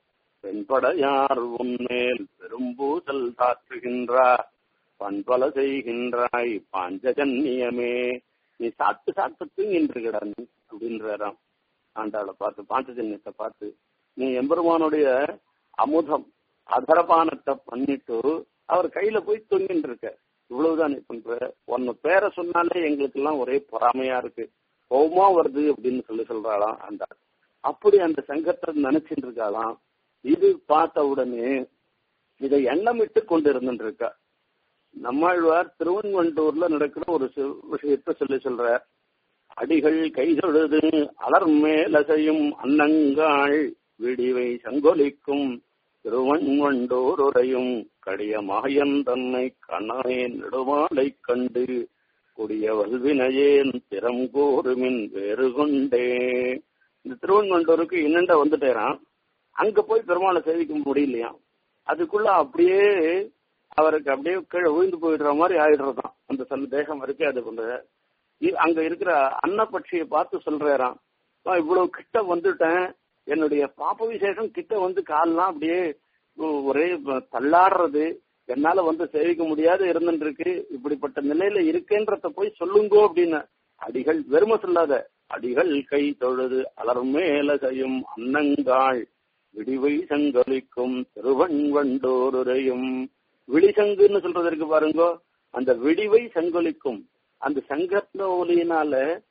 பெண்படையார் உன்மேல் பெரும்பூசல் தாற்றுகின்றார் பண்பல செய்கின்றாய் பாஞ்சஜன்யமே நீ சாப்பிட்டு சாப்பிட்டு தூங்கின்று கிடான் அப்படின்றாராம் ஆண்டாளை பார்த்து பாஞ்சஜன்யத்தை பார்த்து நீ எம்பெருமானுடைய அமுதம் அதரபானத்தை பண்ணிட்டு அவர் கையில போய் தூங்கிட்டு இருக்க இவ்வளவுதான் நீ பண்ற உன்ன பேரை சொன்னாலே எங்களுக்கு எல்லாம் ஒரே பொறாமையா இருக்கு கோபமா வருது அப்படின்னு சொல்லி சொல்றாளாம் அந்த அப்படி அந்த சங்கத்தை நினைச்சிட்டு இருக்காளாம் இது பார்த்த உடனே இதை எண்ணமிட்டு கொண்டு இருந்துட்டு இருக்கா நம்மாழ்வார் திருவன்வண்டூர்ல நடக்கிற ஒரு விஷயத்த சொல்லி சொல்ற அடிகள் கைதொழுது அலர் மேலசையும் அன்னங்காள் விடிவை சங்கொலிக்கும் திருவன்வண்டோர் உரையும் கடிய மாயன் தன்னை கண்ணானே நெடுமாலை கண்டு கொடிய வல்வினையேன் திறம் கூறுமின் வேறு கொண்டே இந்த திருவன்வண்டூருக்கு இன்னண்ட வந்துட்டேரான் அங்க போய் பெருமாளை சேவிக்க முடியலையா அதுக்குள்ள அப்படியே அவருக்கு அப்படியே கீழே விழுந்து போயிடுற மாதிரி ஆயிடுறதாம் அந்த சந்த தேகம் வரைக்கும் அது கொண்டு அங்க இருக்கிற அன்னப்பட்சியை பார்த்து சொல்றாராம் இவ்வளவு கிட்ட வந்துட்டேன் என்னுடைய பாப்ப விசேஷம் கிட்ட வந்து கால்லாம் அப்படியே ஒரே தள்ளாடுறது என்னால வந்து சேவிக்க முடியாது இருந்துட்டு இருக்கு இப்படிப்பட்ட நிலையில இருக்கேன்றத போய் சொல்லுங்கோ அப்படின்னு அடிகள் வெறும சொல்லாத அடிகள் கை தொழுது அலர் மேல செய்யும் அன்னங்காள் விடிவை சங்கலிக்கும் திருவண்வண்டோருரையும் விழிசங்குன்னு சொல்றதற்கு பாருங்கோ அந்த விடிவை சங்கொலிக்கும் அந்த சங்கத்ன ஒலியினால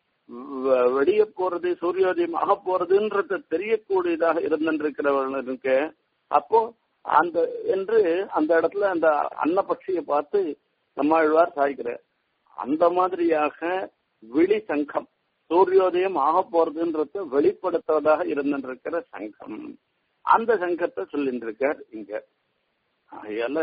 வெடிய போறது சூரியோதயம் ஆக போறதுன்றத தெரியக்கூடியதாக இருந்திருக்கிறவர்களுக்கு அப்போ அந்த என்று அந்த இடத்துல அந்த அன்னபட்சியை பார்த்து நம்மாழ்வார் சாய்க்கிறார் அந்த மாதிரியாக விழி சங்கம் சூரியோதயம் ஆக போறதுன்றத வெளிப்படுத்துவதாக இருந்திருக்கிற சங்கம் அந்த சங்கத்தை சொல்லிட்டு இருக்கார் இங்க ஆகையால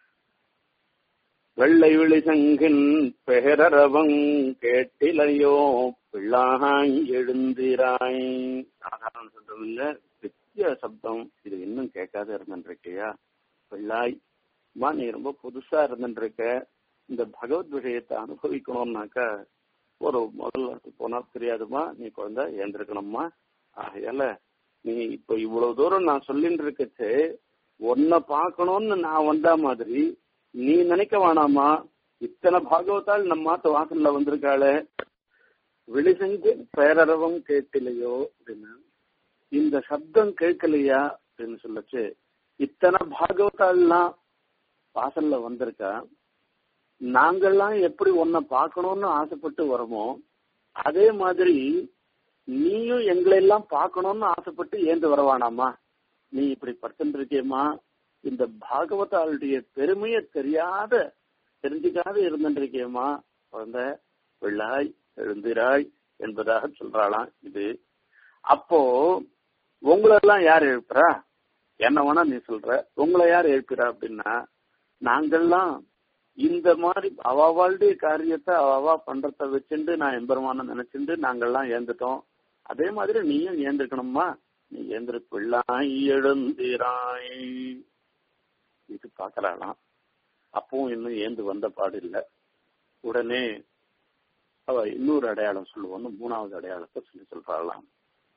வெள்ளை விழி சங்கின் பெயரவங் கேட்டிலையோ பிள்ளாய் எழுந்திராய் சாதாரண சப்தம் இல்ல பெரிய சப்தம் இது இன்னும் கேட்காத இருந்துருக்கியா பிள்ளாய் மா நீ ரொம்ப புதுசா இருந்துருக்க இந்த பகவத் விஷயத்தை அனுபவிக்கணும்னாக்கா ஒரு முதல்ல போனா தெரியாதுமா நீ குழந்தை ஏந்திருக்கணும்மா ஆகையால நீ இப்ப இவ்வளவு தூரம் நான் சொல்லிட்டு இருக்கச்சு உன்னை பார்க்கணும்னு நான் வந்தா மாதிரி நீ நினைக்க வேணாமா இத்தனை பாகவத்தால் நம்ம மாத்த வாசல்ல வந்திருக்காளே விழிசெஞ்சு பேரரவம் கேட்கலையோ அப்படின்னு இந்த சப்தம் கேட்கலையா அப்படின்னு சொல்லச்சு இத்தனை பாகவத்தால்லாம் வாசல்ல வந்திருக்கா நாங்கெல்லாம் எப்படி உன்னை பார்க்கணும்னு ஆசைப்பட்டு வரோமோ அதே மாதிரி நீயும் எங்களை எல்லாம் பார்க்கணும்னு ஆசைப்பட்டு ஏந்து வரவானாமா நீ இப்படி படுத்துருக்கியம்மா இந்த பாகவதாளுடைய பெருமையை தெரியாத தெரிஞ்சுக்காத இருந்துருக்கியம்மா குழந்தை வெள்ளாய் எழுந்திராய் என்பதாக சொல்றாளாம் இது அப்போ உங்களெல்லாம் யார் எழுப்புறா என்ன வேணா நீ சொல்ற உங்களை யார் எழுப்புறா அப்படின்னா நாங்கள்லாம் இந்த மாதிரி அவாவாளுடைய காரியத்தை அவாவா பண்றத வச்சுட்டு நான் எம்பெருமான நினைச்சுட்டு நாங்கள்லாம் ஏந்துட்டோம் அதே மாதிரி நீயும் ஏந்திருக்கணுமா நீ ஏந்திருப்பிள்ளாய் எழுந்திராய் இது பாக்கறாளாம் அப்பவும் இன்னும் ஏந்து வந்த பாடு இல்ல உடனே அவ இன்னொரு அடையாளம் சொல்லுவோன்னு மூணாவது அடையாளத்தை சொல்லி சொல்றாளாம்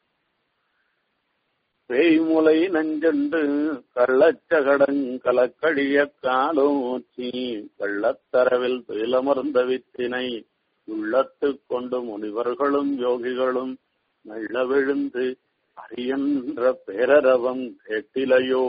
பேய்முலை நஞ்சண்டு கள்ளச்சகடங் கலக்கடிய காலோச்சி வெள்ளத்தரவில் துயிலமர்ந்த வித்தினை உள்ளத்து கொண்டு முனிவர்களும் யோகிகளும் மெல்ல விழுந்து அரியன்ற பேரரவம் கேட்டிலையோ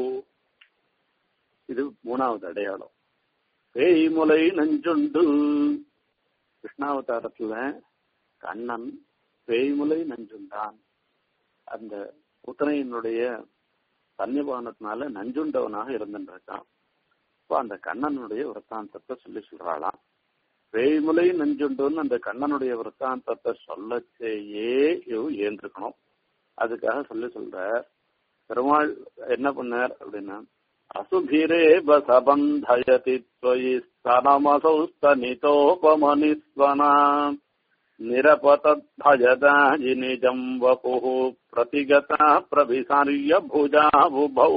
இது மூணாவது அடையாளம் பேய்முலை நஞ்சுண்டு கிருஷ்ணாவதாரத்துல கண்ணன் பேய்முலை நஞ்சுண்டான் அந்த உத்தரையினுடைய சன்னிபானத்தினால நஞ்சுண்டவனாக இருந்துருக்கான் இப்போ அந்த கண்ணனுடைய விற்த்தாந்தத்தை சொல்லி சொல்றாளாம் பேய்முலை நஞ்சுண்டுன்னு அந்த கண்ணனுடைய விற்த்தாந்தத்தை சொல்லச்சேயே ஏந்திருக்கணும் அதுக்காக சொல்லி சொல்ற பெருமாள் என்ன பண்ணார் அப்படின்னா அசுபீரே பசபந்தயதி त्वयि स्तनमसौस्तनितोपमनिस्वना निरपतद्भजदाजि निजम् वपुः प्रतिगता பிரவிசாரிய புஜாபுபௌ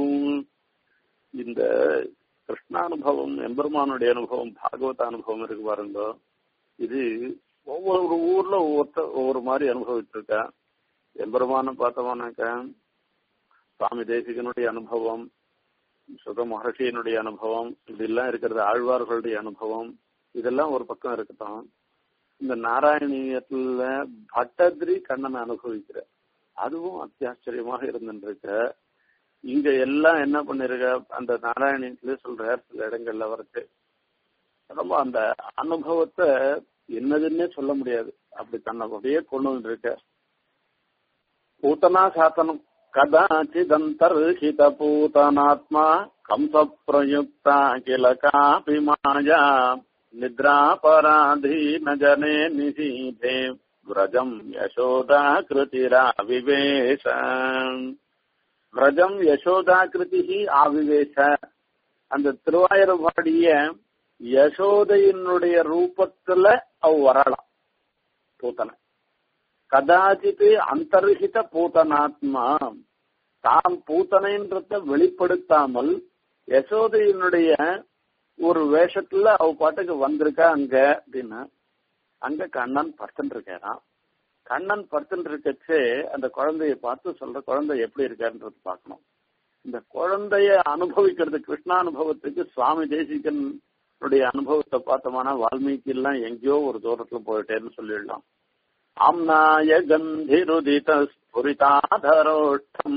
இந்த கிருஷ்ணானுபவம் எம்பெருமானுடைய அனுபவம் பாகவத அனுபவம் இருக்கு பாருங்க இது ஒவ்வொரு ஊர்ல ஒவ்வொருத்த ஒவ்வொரு மாதிரி அனுபவிச்சு இருக்கா எம்பெருமானம் பார்த்தோம்னாக்க சுவாமி தேசிகனுடைய அனுபவம் சுக மகர்ஷியினுடைய அனுபவம் இப்படிலாம் இருக்கிறது ஆழ்வார்களுடைய அனுபவம் இதெல்லாம் ஒரு பக்கம் இருக்கட்டும் இந்த நாராயணியத்துல பட்டத்ரி கண்ணனை அனுபவிக்கிற அதுவும் அத்தியாச்சரியமாக இருந்துருக்க இங்க எல்லாம் என்ன பண்ணிருக்க அந்த நாராயணியத்திலே சொல்ற சில இடங்கள்ல வரைச்சு ரொம்ப அந்த அனுபவத்தை என்னதுன்னே சொல்ல முடியாது அப்படி தன்னை அப்படியே கொண்டு வந்துருக்க பூத்தனா சாத்தனம் कदाचिदन्तर्हितपूतनात्मा कंसप्रयुक्ता किल कापि माया निद्रापराधीनजने निशीथे व्रजम् यशोदाकृतिराविवेश व्रजம் யசோதாகிருதி ஆவிவேச அந்த திருவாயூர்பாடிய யசோதையினுடைய ரூபத்துல அவ வரலாம் பூத்தனை கதாச்சித் அந்தர்ஹித பூதனாத்மா தான் பூத்தனைன்றத வெளிப்படுத்தாமல் யசோதையினுடைய ஒரு வேஷத்துல அவ பாட்டுக்கு வந்திருக்கா அங்க அப்படின்னா அங்க கண்ணன் படுத்துட்டு இருக்காராம் கண்ணன் படுத்துட்டு இருக்கச்சே அந்த குழந்தைய பார்த்து சொல்ற குழந்தை எப்படி இருக்காருன்றது பார்க்கணும் இந்த குழந்தைய அனுபவிக்கிறது கிருஷ்ணானுபவத்துக்கு சுவாமி தேசிகன் அனுபவத்தை பார்த்தோம்னா வால்மீகி எல்லாம் எங்கேயோ ஒரு தூரத்துல போயிட்டேன்னு சொல்லிடலாம் आम्नाय गन्धिरुदितस्फुरिताधरोष्ठम्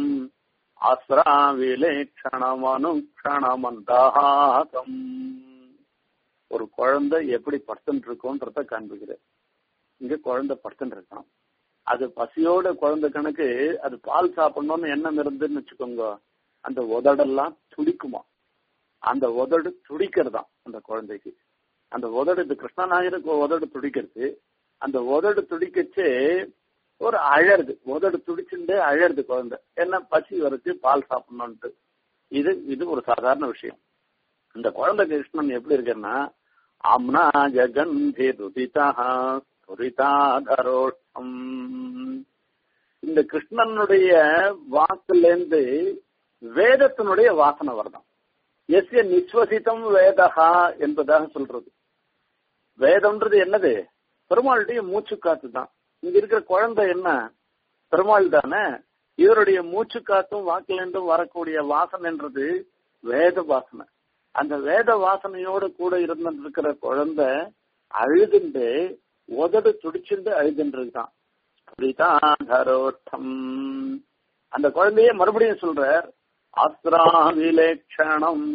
ஆசிராவிலேக்ஷணமனுக்ஷணமந்தாகம் ஒரு குழந்தை எப்படி படுத்துட்டு இருக்கோன்றத காண்பிக்கிறேன் இங்க குழந்தை படுத்துட்டு இருக்கான் அது பசியோட குழந்தை கணக்கு அது பால் சாப்பிடணும்னு எண்ணம் இருந்துன்னு வச்சுக்கோங்க அந்த உதடெல்லாம் துடிக்குமா அந்த உதடு துடிக்கிறதாம் அந்த குழந்தைக்கு அந்த உதடு இது கிருஷ்ணநாயருக்கு உதடு துடிக்கிறது அந்த உதடு துடிக்கச்சு ஒரு அழறது உதடு துடிச்சுட்டு அழறது குழந்தை என்ன பசி வரைச்சு பால் சாப்பிடணும்ட்டு இது இது ஒரு சாதாரண விஷயம் இந்த குழந்தை கிருஷ்ணன் எப்படி இருக்குன்னா அம்னா ஜகந்தி துதிதா துரிதாதரோஷம் இந்த கிருஷ்ணனுடைய வாக்குலேருந்து வேதத்தினுடைய வாசனை வருதான் எஸ்ய நிஸ்வசிதம் வேதகா என்பதாக சொல்றது வேதம்ன்றது என்னது பெருமாளுடைய மூச்சு காத்து தான் இங்க இருக்கிற குழந்தை என்ன பெருமாள் தானே இவருடைய மூச்சு காத்தும் வாக்கிலிருந்தும் வரக்கூடிய வாசனைன்றது வேத வாசனை அந்த வேத வாசனையோட கூட இருந்துட்டு இருக்கிற குழந்தை அழுதுண்டு உதடு துடிச்சுண்டு அழுதுன்றிருக்கான் அப்படிதான் அந்த குழந்தைய மறுபடியும் சொல்றார் அஸ்ராவிலேக்ஷணம்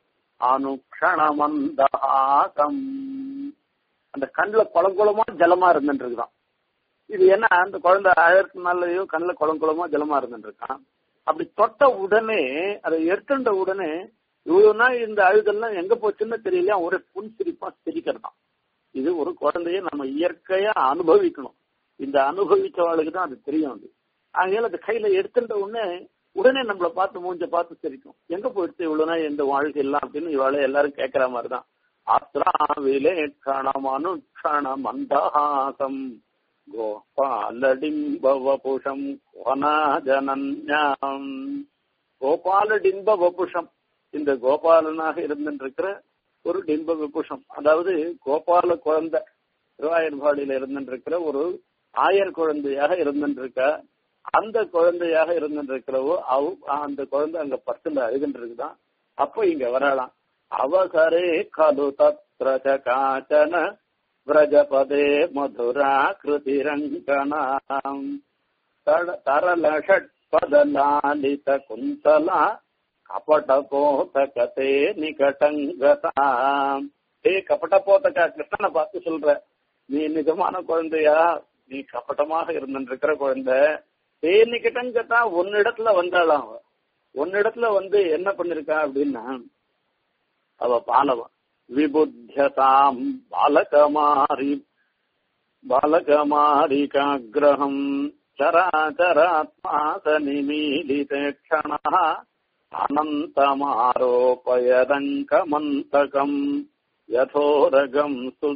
அனுக்ஷணமந்தாகம் அந்த கண்ணுல குளங்குளமா ஜலமா இருந்துட்டு இருக்கான் இது என்ன அந்த குழந்தை அழகுனாலயோ கண்ணுல குளங்குளமா ஜலமா இருந்துட்டு இருக்கான் அப்படி தொட்ட உடனே அதை எடுத்துட்ட உடனே இவ்வளவு நாள் இந்த அழுதெல்லாம் எங்க போச்சுன்னு தெரியல ஒரே புன் சிரிப்பா சிரிக்கிறதாம் இது ஒரு குழந்தைய நம்ம இயற்கையா அனுபவிக்கணும் இந்த அனுபவிச்சவாளுக்கு தான் அது தெரியும் அது ஆகையால அது கையில எடுத்துட்ட உடனே உடனே நம்மள பார்த்து மூஞ்ச பார்த்து சிரிக்கும் எங்க போயிடுச்சு இவ்வளவு நாள் இந்த வாழ்க்கை எல்லாம் அப்படின்னு இவாளை எல்லாரும் கேட்கிற மாதிரிதான் ஆத்ராவிலே க்ஷணமனு க்ஷணம் மந்தஹாசம் கோபாலடிம்பவபுஷம் வனாஜனன்யாம் கோபாலடிம்ப வபுஷம் இந்த கோபாலனாக இருந்திருக்கிற ஒரு டிம்ப விபுஷம் அதாவது கோபால குழந்தை திருவாயர்பாடியில இருந்திருக்கிற ஒரு ஆயர் குழந்தையாக இருந்திருக்க அந்த குழந்தையாக இருந்திருக்கிறவோ அவ அந்த குழந்தை அங்க பத்துல அழுகின்றிருக்குதான் அப்போ இங்க வரலாம் அவசரே கலு தத்ர காச்சன விரஜபதே மதுரா கிருதிரங்கணாம் தரல ஷட்பதலாலித குந்தலா கபட போதகத்தே நிகடங்கதாம் ஏ கபட போதக கிருஷ்ணனை பார்த்து சொல்ற நீ நிஜமான குழந்தையா நீ கபட்டமாக இருந்திருக்கிற குழந்தை ஏ நிகடங்கதா ஒன்னிடத்துல வந்தாளாம் அவ ஒன்னிடத்துல வந்து என்ன பண்ணிருக்கா அப்படின்னா அவ பாலவன் விபுத்தியதாம் பாலகமாரி பாலகமாரிகாகிரகம் சராச்சராத்மாச நிமீலிதேக்ஷண அனந்தமாரோபயதங்கமந்தகம் யதோரகம்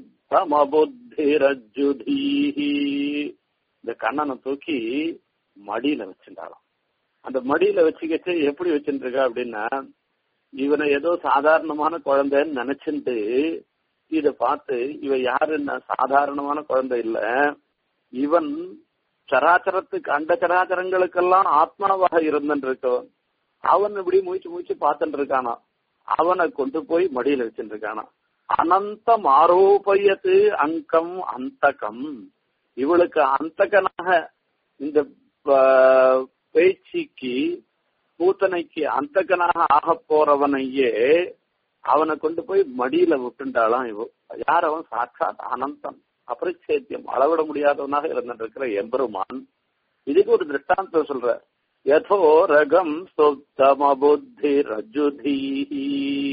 சுத்தமபுத்திரஜுதீஹி இந்த கண்ணனை தூக்கி மடியில வச்சுட்டாளாம் அந்த மடியில வச்சுக்கிட்டு எப்படி வச்சுருக்கா அப்படின்னா இவனை ஏதோ சாதாரணமான குழந்தைன்னு நினைச்சுட்டு இத பார்த்து இவ யாருன்னா சாதாரணமான குழந்தை இல்ல இவன் சராச்சரத்துக்கு அண்ட சராச்சரங்களுக்கெல்லாம் ஆத்மாவாக இருந்துருக்கவன் அவன் இப்படி மூச்சு மூச்சு பார்த்துட்டு இருக்கானா அவனை கொண்டு போய் மடியில வச்சுட்டு இருக்கானா அனந்தம் ஆரோபயத்து அங்கம் அந்தகம் இவளுக்கு அந்தகனாக இந்த பேச்சுக்கு பூத்தனைக்கு அந்தகனாக ஆக போறவனையே அவனை கொண்டு போய் மடியில விட்டுண்டாளாம் இவ யார் அவன் சாட்சாத் அனந்தம் அபரிச்சேத்தியம் அளவிட முடியாதவனாக இருந்துட்டு இருக்கிற எம்பெருமான் இதுக்கு ஒரு திருஷ்டாந்தம் சொல்ற யதோ ரகம் சுத்தம புத்தி ரஜுதீஹி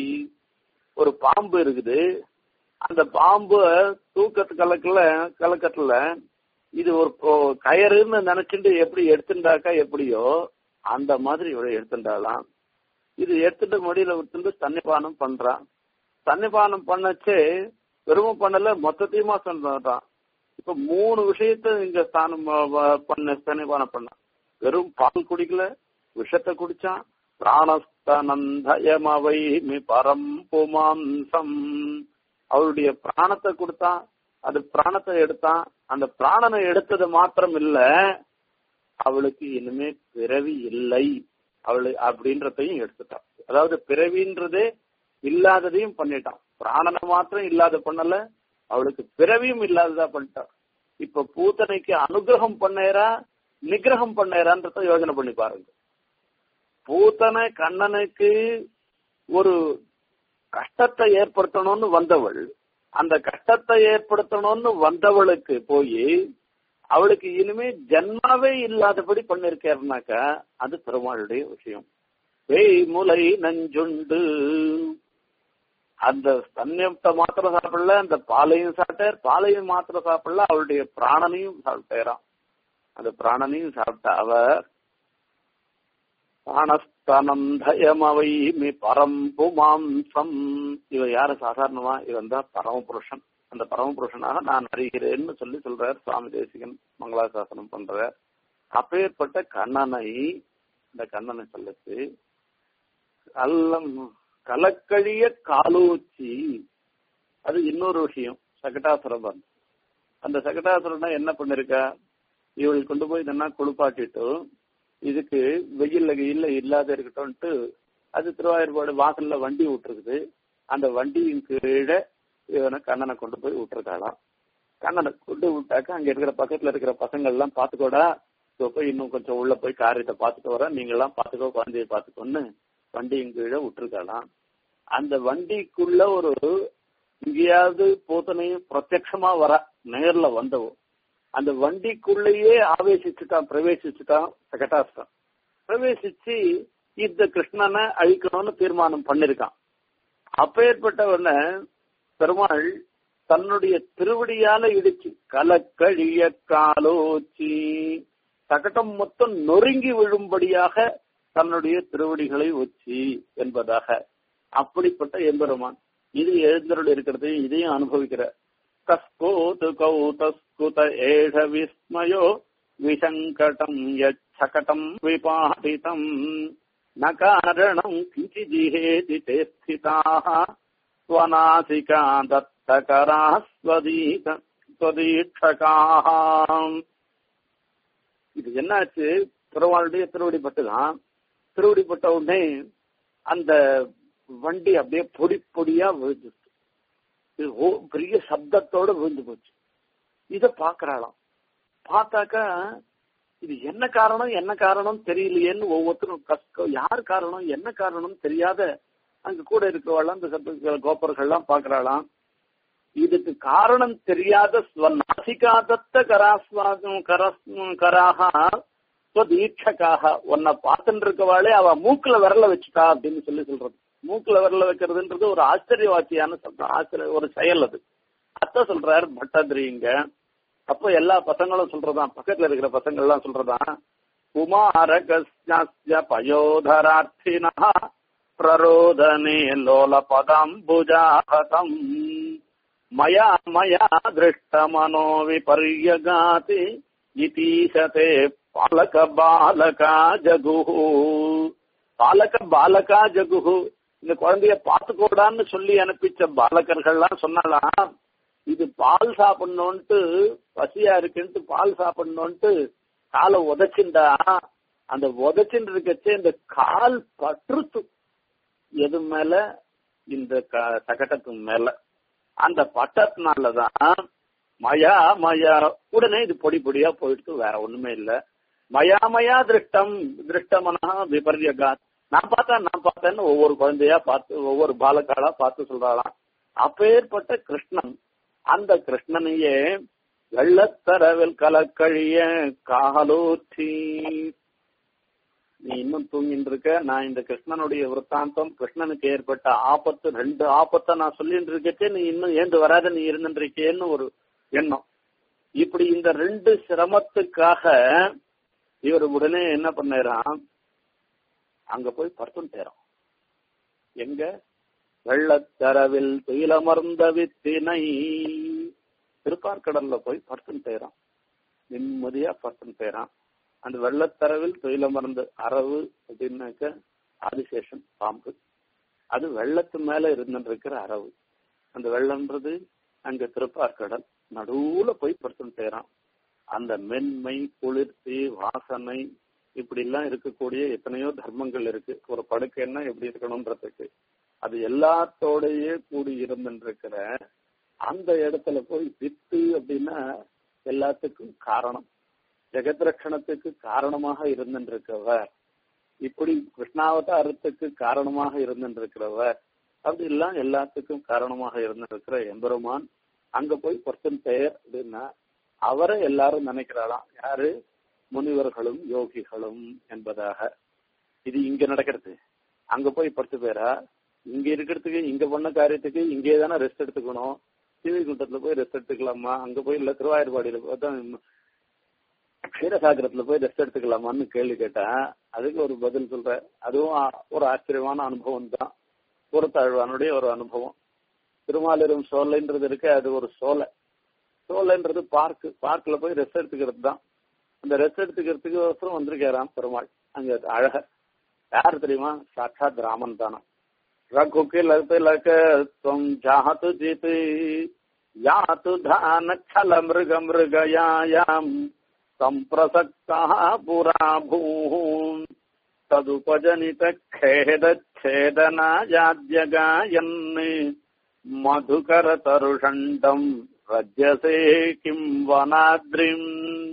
ஒரு பாம்பு இருக்குது அந்த பாம்பு தூக்கத்து கலக்கல கலக்கத்துல இது ஒரு கயறுன்னு நினைச்சுட்டு எப்படி எடுத்துட்டாக்கா எப்படியோ அந்த மாதிரி இவரை எடுத்துட்டாலாம் இது எடுத்துட்டு மடியில விட்டு தண்ணிபானம் பண்றான் தண்ணிபானம் பண்ணச்சு வெறும் பண்ணல மொத்தத்தையுமா சொல்றான் இப்ப மூணு விஷயத்த இங்க ஸ்தானம் பண்ண தண்ணிபானம் பண்ண வெறும் பால் குடிக்கல விஷத்தை குடிச்சான் பிராணஸ்தனந்தயமவை மி பரம் புமாம்சம் அவருடைய பிராணத்தை கொடுத்தான் அது பிராணத்தை எடுத்தான் அந்த பிராணனை எடுத்தது மாத்திரம் இல்ல அவளுக்கு இனிமே பிறவி இல்லை அவளு அப்படின்றதையும் எடுத்துட்டான் அதாவது பிறவின்றதே இல்லாததையும் பண்ணிட்டான் பிராணனை மாத்திரம் இல்லாத பண்ணல அவளுக்கு பிறவியும் இல்லாததா பண்ணிட்டான் இப்ப பூத்தனைக்கு அனுகிரகம் பண்ணேரா நிகிரகம் பண்ணேரான்றத யோசனை பண்ணி பாருங்க பூத்தனை கண்ணனுக்கு ஒரு கஷ்டத்தை ஏற்படுத்தணும்னு வந்தவள் அந்த கஷ்டத்தை ஏற்படுத்தணும்னு வந்தவளுக்கு போய் அவளுக்கு இனிமே ஜன்மாவே இல்லாதபடி பண்ணிருக்காருனாக்கா அது பெருமாளுடைய விஷயம் வேய் முலை நஞ்சுண்டு அந்த ஸ்தன்யத்தை மாத்திரம் சாப்பிடல அந்த பாலையும் சாப்பிட்டார் பாலையும் மாத்திரம் சாப்பிடல அவளுடைய பிராணனையும் சாப்பிட்டாராம் அந்த பிராணனையும் சாப்பிட்டா அவர் பிராணஸ்தனந்தயமவைமி பரம் புமாம்சம் இவ யாரு சாதாரணமா இவன் தான் பரமபுருஷன் அந்த பரமபுருஷனாக நான் அறிகிறேன்னு சொல்லி சொல்றார் சுவாமி தேசிகன் மங்களாசாசனம் பண்றார் அப்பேற்பட்ட கண்ணனை இந்த கண்ணனை சொல்லிச்சு அல்லம் கலக்கழிய காலூச்சி அது இன்னொரு விஷயம் சகட்டாசுரபன் அந்த சகட்டாசுரனை என்ன பண்ணிருக்கா இவள் கொண்டு போய் இதென்னா குளிப்பாட்டிட்டு இதுக்கு வெயில்ல வெயில்ல இல்லாத இருக்கட்டும்ட்டு அது திருவாயூர்பாடு வாசல்ல வண்டி விட்டுருக்குது அந்த வண்டியின் கீழே இவனை கண்ணனை கொண்டு போய் விட்டுருக்காளாம் கண்ணனை கொண்டு விட்டாக்க அங்க இருக்கிற பக்கத்துல இருக்கிற பசங்க எல்லாம் பாத்துக்கோடா போய் இன்னும் கொஞ்சம் உள்ள போய் காரியத்தை பாத்துட்டு வர நீங்க எல்லாம் பாத்துக்கோ குழந்தைய பாத்துக்கோன்னு வண்டியின் கீழே விட்டுருக்காளாம் அந்த வண்டிக்குள்ள ஒரு எங்கேயாவது பூத்தனையும் பிரத்யட்சமா வர நேர்ல வந்தவோ அந்த வண்டிக்குள்ளேயே ஆவேசிச்சுட்டான் பிரவேசிச்சுட்டான் சகட்டாஸ்தான் பிரவேசிச்சு இந்த கிருஷ்ணனை அழிக்கணும்னு தீர்மானம் பண்ணிருக்கான் அப்பேற்பட்டவன பெருமாள் தன்னுடைய திருவடியால இடிச்சு கலக்கழிய காலோச்சி சகடம் மொத்தம் நொறுங்கி விழும்படியாக தன்னுடைய திருவடிகளை வச்சு என்பதாக அப்படிப்பட்ட எம்பெருமான் இது எழுந்தருள் இருக்கிறது இதையும் அனுபவிக்கிற கஸ்கோது கௌதஸ்குத ஏஷ விஸ்மயோ விசங்கடம் யச்சகடம் விபாடிதம் ந காரணம் கிஞ்சிஜிஹேதி தேஸ்திதாக ஸ்வநாசிகா தத்தகரா ஸ்வதீக ஸ்வதீட்சகாம் இது என்னாச்சு பெருமாளுடைய திருவடிப்பட்டுதான் திருவடிப்பட்ட உடனே அந்த வண்டி அப்படியே பொடி பொடியா விழுந்துச்சு இது ஓ- பெரிய சப்தத்தோட விழுந்து போச்சு இத பாக்குறாளாம் பார்த்தாக்கா இது என்ன காரணம் என்ன காரணம் தெரியலையேன்னு ஒவ்வொருத்தரும் கஷ்ட யார் காரணம் என்ன காரணம் தெரியாத அங்க கூட இருக்கிறவாள் அந்த சப்த கோபர்கள்லாம் பாக்குறாளாம் இதுக்கு காரணம் தெரியாத நாசிகாதத்த கராஸ்வாகம் கரஸ் கராக ஸ்வதீட்சக்காக உன்னை பார்த்துட்டு இருக்கவாளே அவ மூக்குல விரல வச்சுட்டா அப்படின்னு சொல்லி சொல்றது மூக்குல விரல வைக்கிறதுன்றது ஒரு ஆச்சரியவாச்சியான சப்தம் ஆச்சரிய ஒரு செயல் அது அத்த சொல்றாரு பட்டாதிரிங்க அப்போ எல்லா பசங்களும் சொல்றதான் பக்கத்துல இருக்கிற பசங்க எல்லாம் சொல்றதான் குமாரகஸ்ய பயோதரார்த்தினா பிரரோதனே லோல பதாம்புஜாஹதம் மயா மயா திருஷ்டமனோ விபர்யகாதி இதீசதே பாலக பாலகா ஜகுஹு பாலக பாலகா ஜகுஹு இந்த குழந்தைய பார்த்துக்கோடான்னு சொல்லி அனுப்பிச்ச பாலகர்கள்லாம் சொன்னாலாம் இது பால் சாப்பிடணும்ட்டு பசியா இருக்குன்ட்டு பால் சாப்பிடணும்ட்டு காலை உதைச்சுண்டா அந்த உதைச்சுட்டு இருக்கச்சே இந்த கால் பற்றுத்து எது மேல இந்த க- சகடத்து மேல அந்த பட்டத்தினாலதான் மயா மயா உடனே இது பொடி பொடியா போயிட்டு வேற ஒண்ணுமே இல்ல மயா மயா திருஷ்டம் திருஷ்டமனா விபர்யகாத் நான் பார்த்தேன் நான் பார்த்தேன்னு ஒவ்வொரு குழந்தையா பார்த்து ஒவ்வொரு பாலக்காளா பார்த்து சொல்றாளாம் அப்பேற்பட்ட கிருஷ்ணன் அந்த கிருஷ்ணனையே வெள்ளத்தரவில் கலக்கழிய காலூற்றி நீ இன்னும் தூங்கிட்டு இருக்க நான் இந்த கிருஷ்ணனுடைய விற்த்தாந்தம் கிருஷ்ணனுக்கு ஏற்பட்ட ஆபத்து ரெண்டு ஆபத்தை நான் சொல்லிட்டு இருக்கச்சே நீ இன்னும் ஏந்து வராத நீ இருந்துட்டு இருக்கேன்னு ஒரு எண்ணம் இப்படி இந்த ரெண்டு சிரமத்துக்காக இவர் உடனே என்ன பண்ணாராம் அங்க போய் படுத்துட்டேறான் எங்க வெள்ளத்தரவில் துயிலமர்ந்த வித்தினை திருப்பார்கடல்ல போய் படுத்துட்டேறான் நிம்மதியா படுத்துட்டேறான் அந்த வெள்ளத்தரவில் துயிலமர்ந்த அரவு அப்படின்னாக்க ஆதிசேஷன் பாம்பு அது வெள்ளத்து மேல இருந்துட்டு இருக்கிற அரவு அந்த வெள்ளம்ன்றது அங்க திருப்பார்கடல் நடுவுல போய் படுத்துட்டேறான் அந்த மென்மை குளிர்ச்சி வாசனை இப்படி எல்லாம் இருக்கக்கூடிய எத்தனையோ தர்மங்கள் இருக்கு ஒரு படுக்கைன்னா எப்படி இருக்கணும்ன்றதுக்கு அது எல்லாத்தோடயே கூடி இருந்துருக்கிற அந்த இடத்துல போய் வித்து அப்படின்னா எல்லாத்துக்கும் காரணம் ஜெகத்ரட்சணத்துக்கு காரணமாக இருந்துருக்கிறவர் இப்படி கிருஷ்ணாவதாரத்துக்கு காரணமாக இருந்துருக்கிறவர் அப்படி எல்லாம் எல்லாத்துக்கும் காரணமாக இருந்திருக்கிற எம்பெருமான் அங்க போய் பர்சன் பெயர் அப்படின்னா அவரை எல்லாரும் நினைக்கிறாளாம் யாரு முனிவர்களும் யோகிகளும் என்பதாக இது இங்க நடக்கிறது அங்க போய் பத்து பேரா இங்க இருக்கிறதுக்கு இங்க பண்ண காரியத்துக்கு இங்கே தானே ரெஸ்ட் எடுத்துக்கணும் சிவிகுண்டத்துல போய் ரெஸ்ட் எடுத்துக்கலாமா அங்க போய் இல்ல திருவாயூர்பாடியில பார்த்தா க்ஷீரசாகரத்துல போய் ரெஸ்ட் எடுத்துக்கலாமான்னு கேள்வி கேட்டேன் அதுக்கு ஒரு பதில் சொல்றேன் அதுவும் ஆ- ஒரு ஆச்சரியமான அனுபவம் தான் பொறுத்தாழ்வானுடைய ஒரு அனுபவம் திருமாலிரும் சோலைன்றது இருக்கு அது ஒரு சோலை சோலைன்றது பார்க் பார்க்ல போய் ரெஸ்ட் எடுத்துக்கிறது தான் அந்த ரெஸ்ட் எடுத்துக்கிறதுக்கு ஒருத்தரும் வந்திருக்காராம் பெருமாள் அங்க அழக யார் தெரியுமா சாட்சாத் ராமன் தானா ரகுக்கு லகு லக துவம் ஜாத்து ஜித் யாத்து தான சல மிருக மிருகயாயாம் சம்பிரசக்தா புரா பூம் ததுபஜனித खेद छेदनायाद्यगायन् மதுகர தருஷண்டம் ரஜ்யசே கிம் வனாத்ரிம்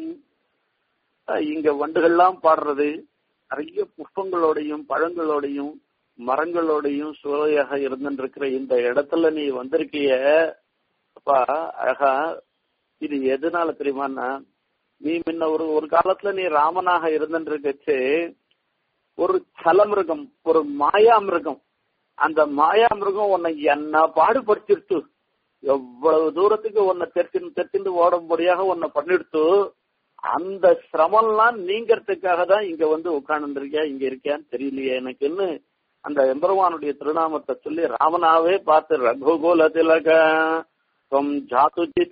இங்க வண்டுகள்லாம் பாடுறது நிறைய புஷ்பங்களோடையும் பழங்களோடையும் மரங்களோடையும் சுவையாக இருந்துருக்கிற இந்த இடத்துல நீ வந்திருக்கிய அப்பா அழகா இது எதனால தெரியுமான்னா நீ முன்ன ஒரு ஒரு காலத்துல நீ ராமனாக இருந்துருக்கச்சு ஒரு சலமிருகம் ஒரு மாயா மிருகம் அந்த மாயா மிருகம் உன்னை என்ன பாடுபடுத்திருத்து எவ்வளவு தூரத்துக்கு உன்னை தெற்கின் தெற்கிந்து ஓடும்படியாக உன்னை பண்ணிடுத்து அந்த சிரமம்லாம் நீங்கிறதுக்காக தான் இங்க வந்து உட்கார்ந்துருக்கியா இங்க இருக்கியான்னு தெரியலையே எனக்குன்னு அந்த எம்பெருமானுடைய திருநாமத்தை சொல்லி ராமனாவே பார்த்து ரகுகுல திலக त्वम् जातुचित्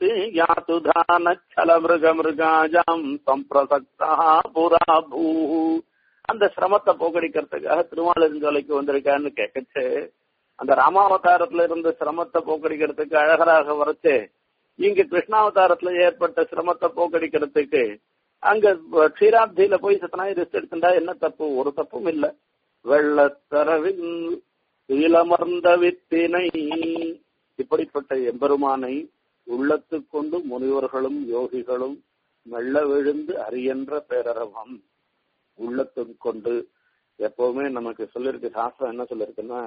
யாத்துதானச்சலமிருகமிருகாஜாம் சம்பிரசக்தா புரா பூஹ அந்த சிரமத்தை போக்கடிக்கிறதுக்காக திருமாலிருஞ்சோலைக்கு வந்திருக்கான்னு கேட்கச்சு அந்த ராமாவதாரத்துல இருந்த சிரமத்தை போக்கடிக்கிறதுக்கு அழகராக வரச்சு இங்க கிருஷ்ணாவதாரத்துல ஏற்பட்ட சிரமத்தை போக்கடிக்கிறதுக்கு அங்க க்ஷீராப்தியில போய் சத்தனாய் ரெஸ்ட் எடுத்துட்டா என்ன தப்பு ஒரு தப்பும் இல்ல வெள்ளத்தரவில் இளமர்ந்த வித்தினை இப்படிப்பட்ட எம்பெருமானை உள்ளத்து கொண்டு முனிவர்களும் யோகிகளும் மெல்ல விழுந்து அரியன்ற பேரரவம் உள்ளத்து கொண்டு எப்பவுமே நமக்கு சொல்லிருக்கு சாஸ்திரம் என்ன சொல்லிருக்குன்னா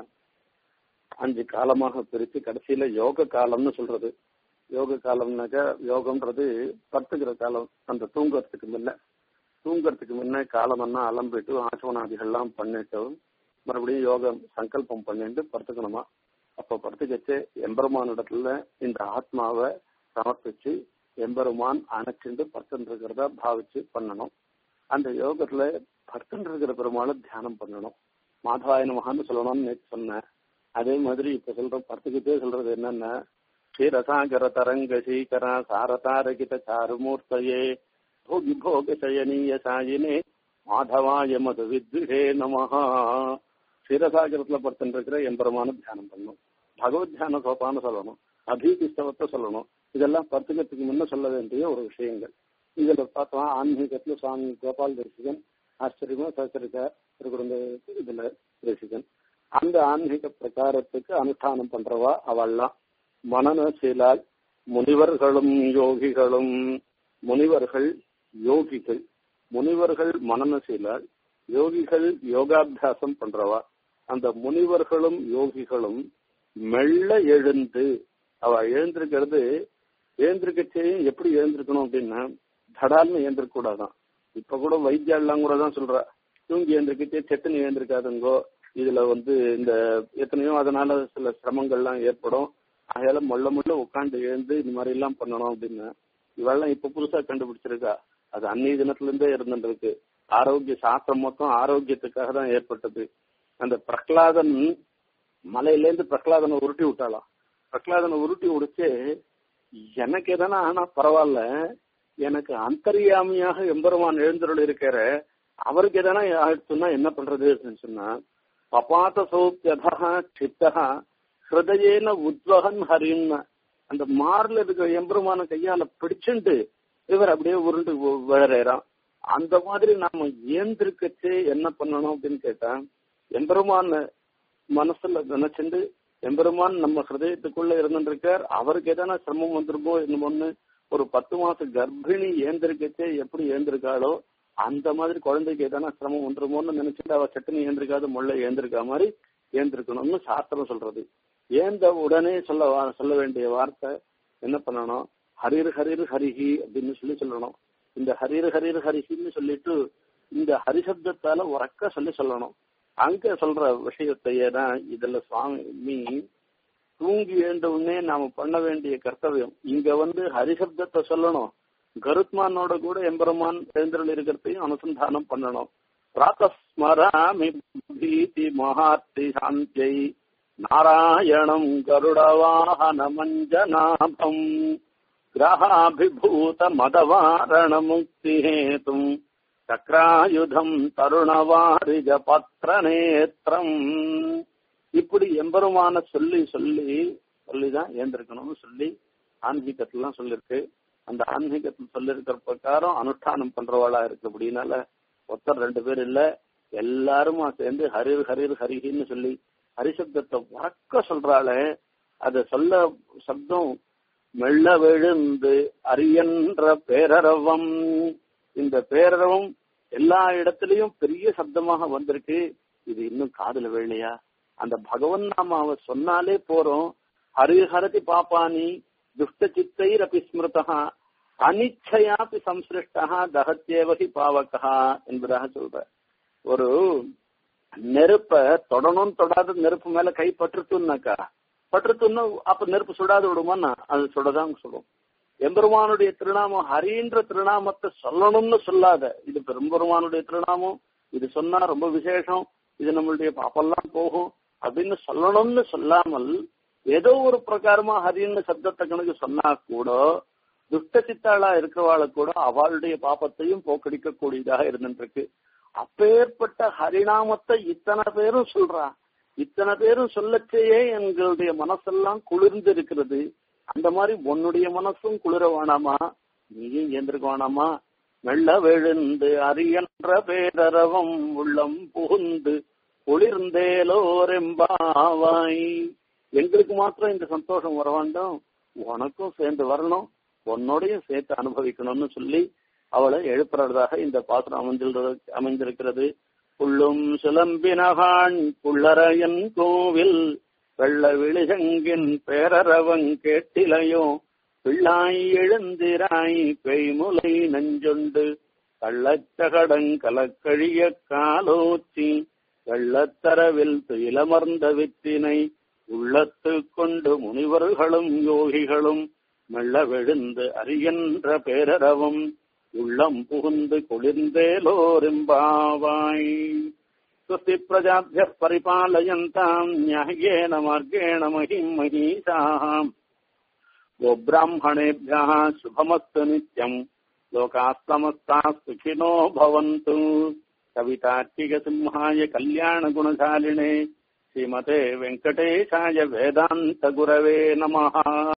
அஞ்சு காலமாக பிரிச்சு கடைசியில யோக காலம்னு சொல்றது யோக காலம்னாக்கா யோகம்ன்றது படுத்துக்கிற காலம் அந்த தூங்குறதுக்கு முன்ன தூங்குறதுக்கு முன்ன காலமெல்லாம் அலம்பிட்டு ஆசவனாதிகள்லாம் பண்ணிட்டு மறுபடியும் யோகம் சங்கல்பம் பண்ணிட்டு படுத்துக்கணுமா அப்ப படுத்துக்கச்சு எம்பெருமானிடத்துல இந்த ஆத்மாவை சமர்ப்பிச்சு எம்பெருமான் அணைச்சிண்டு படுத்துட்டு இருக்கிறதா பாவிச்சு பண்ணணும் அந்த யோகத்துல படுத்துட்டு இருக்கிற பெருமாளை தியானம் பண்ணணும் மாதவாயன மகான்னு சொல்லணும்னு நேற்று சொன்னேன் அதே மாதிரி இப்ப சொல்ற படுத்துக்கிட்டே சொல்றது என்னன்னா க்ஷீரசாகர தரங்க சீகரா சாரதாரகித சாருமூர்த்தையே போகி போக சயனீய சாயினே மாதவாய மது வித்விஷே நமஹா க்ஷீரசாகரத்துல படுத்துட்டு இருக்கிற எம்பெருமான தியானம் பண்ணணும் பகவத் தியான சோப்பான்னு சொல்லணும் அபீதிஸ்தவத்தை சொல்லணும் இதெல்லாம் பத்துக்கிறதுக்கு முன்ன சொல்ல வேண்டிய ஒரு விஷயங்கள் இதுல பார்த்தோம் ஆன்மீகத்துல சுவாமி கோபால் தரிசிகன் ஆச்சரியமா சச்சரிக்கார் திருக்குடும்ப இதுல தரிசிகன் அந்த ஆன்மீக பிரகாரத்துக்கு அனுஷ்டானம் பண்றவா அவள்லாம் மனநசீலால் முனிவர்களும் யோகிகளும் முனிவர்கள் யோகிகள் முனிவர்கள் மனநசீலால் யோகிகள் யோகாபியாசம் பண்றவா அந்த முனிவர்களும் யோகிகளும் மெல்ல எழுந்து அவ எழுந்திருக்கிறது எழுந்திருக்கச்சேயும் எப்படி எழுந்திருக்கணும் அப்படின்னா தடால்னு எழுந்திருக்க கூடாதான் இப்ப கூட வைத்தியாலாம் கூட தான் சொல்றா தூங்கி எழுந்திருக்கச்சே செத்துன்னு எழுந்திருக்காதுங்கோ இதுல வந்து இந்த எத்தனையோ அதனால சில சிரமங்கள்லாம் ஏற்படும் அதனால முள்ள முள்ள உட்காந்து எழுந்து இந்த மாதிரி எல்லாம் பண்ணணும் அப்படின்னு இவெல்லாம் இப்ப புதுசா கண்டுபிடிச்சிருக்கா அது அன்னைய தினத்துல இருந்தே இருந்துருக்கு ஆரோக்கிய சாஸ்திரம் மொத்தம் ஆரோக்கியத்துக்காக தான் ஏற்பட்டது அந்த பிரகலாதன் மலையிலேருந்து பிரகலாதனை உருட்டி விட்டாளாம் பிரகலாதனை உருட்டி விடுச்சு எனக்கு எதனா ஆனா பரவாயில்ல எனக்கு அந்தரியாமியாக எம்பெருமான் எழுந்தருள் இருக்கிற அவருக்கு எதனா ஆயிடுச்சுன்னா என்ன பண்றது அப்படின்னு சொன்னா பபாத சௌப்பியதா சித்தா ஹிருதயேன உத்வகன் ஹரின்னு அந்த மார்ல இருக்கிற எம்பெருமான கையால பிடிச்சுண்டு இவர் அப்படியே உருண்டு விழறான் அந்த மாதிரி நாம ஏந்திருக்கச்சே என்ன பண்ணணும் அப்படின்னு கேட்டா எம்பெருமான மனசுல நினைச்சுண்டு எம்பெருமான் நம்ம ஹிருதயத்துக்குள்ள இருந்துருக்கார் அவருக்கு எதனா சிரமம் வந்துருமோ என்னமோன்னு ஒரு பத்து மாச கர்ப்பிணி ஏந்திருக்கச்சே எப்படி ஏந்திருக்காளோ அந்த மாதிரி குழந்தைக்கு எதனா சிரமம் வந்துருமோன்னு நினைச்சிட்டு அவ சட்டுன்னு ஏந்திருக்காத முள்ள ஏந்திருக்கா மாதிரி ஏந்திருக்கணும்னு சாஸ்திரம் சொல்றது ஏந்த உடனே சொல்ல சொல்ல வேண்டிய வார்த்தை என்ன பண்ணணும் ஹரிர் ஹரிர் ஹரிஹி அப்படின்னு சொல்லி சொல்லணும் இந்த ஹரிர் ஹரிர் ஹரிஹின்னு சொல்லிட்டு இந்த ஹரிசப்தத்தால உறக்க சொல்லி சொல்லணும் அங்க சொல்ற விஷயத்தையே தான் இதுல சுவாமி தூங்கி எழுந்தவுடனே நாம பண்ண வேண்டிய கர்த்தவியம் இங்க வந்து ஹரிசப்தத்தை சொல்லணும் கருத்மானோட கூட எம்பெருமான் எழுந்தருள் இருக்கிறதையும் அனுசந்தானம் பண்ணணும் பிராத்தஸ்மராமி பீதி மகாத்தி சாந்தியை நாராயணம் கருடவாகன மஞ்சநாபம் கிரகாபிபூத மதவாரண முக்தி ஹேதும் சக்ராயுதம் தருணவாரிஜ பத்திர நேத்திரம் இப்படி எம்பெருமான சொல்லி சொல்லி சொல்லிதான் ஏந்திருக்கணும்னு சொல்லி ஆன்மீகத்திலாம் சொல்லிருக்கு அந்த ஆன்மீகத்தில் சொல்லிருக்கிற பிரகாரம் அனுஷ்டானம் பண்றவாளா இருக்கு அப்படின்னால ஒருத்தர் ரெண்டு பேர் இல்ல எல்லாருமா சேர்ந்து ஹரிர் ஹரிர் ஹரிஹின்னு சொல்லி ஹரிசப்தத்தை உறக்க சொல்றாளே அத சொல்ல சப்தம் மெல்ல விழுந்து அரியன்ற பேரரவம் இந்த பேரரவம் எல்லா இடத்துலயும் பெரிய சப்தமாக வந்திருக்கு இது இன்னும் காதுல வேலையா அந்த பகவன் நாம அவ சொன்னாலே போறோம் ஹரிஹரதி பாப்பானி துஷ்ட சித்தைர் அப்படி ஸ்மிருதா அனிச்சையாப்பி சம்சிருஷ்டா தகத்தேவகி பாவகா என்பதாக சொல்ற ஒரு நெருப்ப தொடணும் தொடாத நெருப்பு மேல கை பற்றுட்டுனாக்கா பற்றுத்துன்னு அப்ப நெருப்பு சுடாது விடுமான்னா அது சுடதான் சொல்லும் எம்பெருமானுடைய திருநாமம் ஹரின்ற திருநாமத்தை சொல்லணும்னு சொல்லாத இது பெரும்பெருமானுடைய திருநாமம் இது சொன்னா ரொம்ப விசேஷம் இது நம்மளுடைய பாப்பெல்லாம் போகும் அப்படின்னு சொல்லணும்னு சொல்லாமல் ஏதோ ஒரு பிரகாரமா ஹரின்னு சப்தத்தை கணக்கு சொன்னா கூட துஷ்ட சித்தாளா இருக்கிறவாள கூட அவளுடைய பாப்பத்தையும் போக்கடிக்க கூடியதாக இருந்துருக்கு அப்பேற்பட்ட ஹரிநாமத்தை இத்தனை பேரும் சொல்றா இத்தனை பேரும் சொல்லச்சேயே எங்களுடைய மனசெல்லாம் குளிர்ந்து இருக்கிறது அந்த மாதிரி உன்னுடைய மனசும் குளிர வேணாமா நீயும் ஏந்திருக்க வேணாமா மெல்ல விழுந்து அரியன்ற பேரரவம் உள்ளம் புகுந்து குளிர்ந்தேலோரெம்பாவாய் எங்களுக்கு மாத்திரம் இந்த சந்தோஷம் வர வேண்டும் உனக்கும் சேர்ந்து வரணும் உன்னோடையும் சேர்த்து அனுபவிக்கணும்னு சொல்லி அவளை எழுப்புறதாக இந்த பாத்திரம் அமைஞ்சிருக்கிறது அமைந்திருக்கிறது புள்ளும் சிலம்பினகான் புள்ளரையன் கோவில் வெள்ள விழிசங்கின் பேரரவங் கேட்டிலையோ பிள்ளாய் எழுந்திராய் பெய்முலை நஞ்சொண்டு கள்ளச்சகடங் கலக்கழிய காலோச்சி வெள்ளத்தரவில் துயிலமர்ந்த வித்தினை உள்ளத்து கொண்டு முனிவர்களும் யோகிகளும் மெல்ல விழுந்து அறிகின்ற பேரரவும் உள்ளம் புகுந்து குளிர்ந்தேலோரிம்பாவாய் स्वस्ति प्रजाभ्यः परिपालयन्ताम् न्याय्येन मार्गेण महिम् महीषाः गोब्राह्मणेभ्यः शुभमस्तु नित्यम् लोकाः समस्ताः सुखिनो भवन्तु कवितार्किकसिंहाय कल्याणगुणशालिने श्रीमते वेङ्कटेशाय वेदान्तगुरवे नमः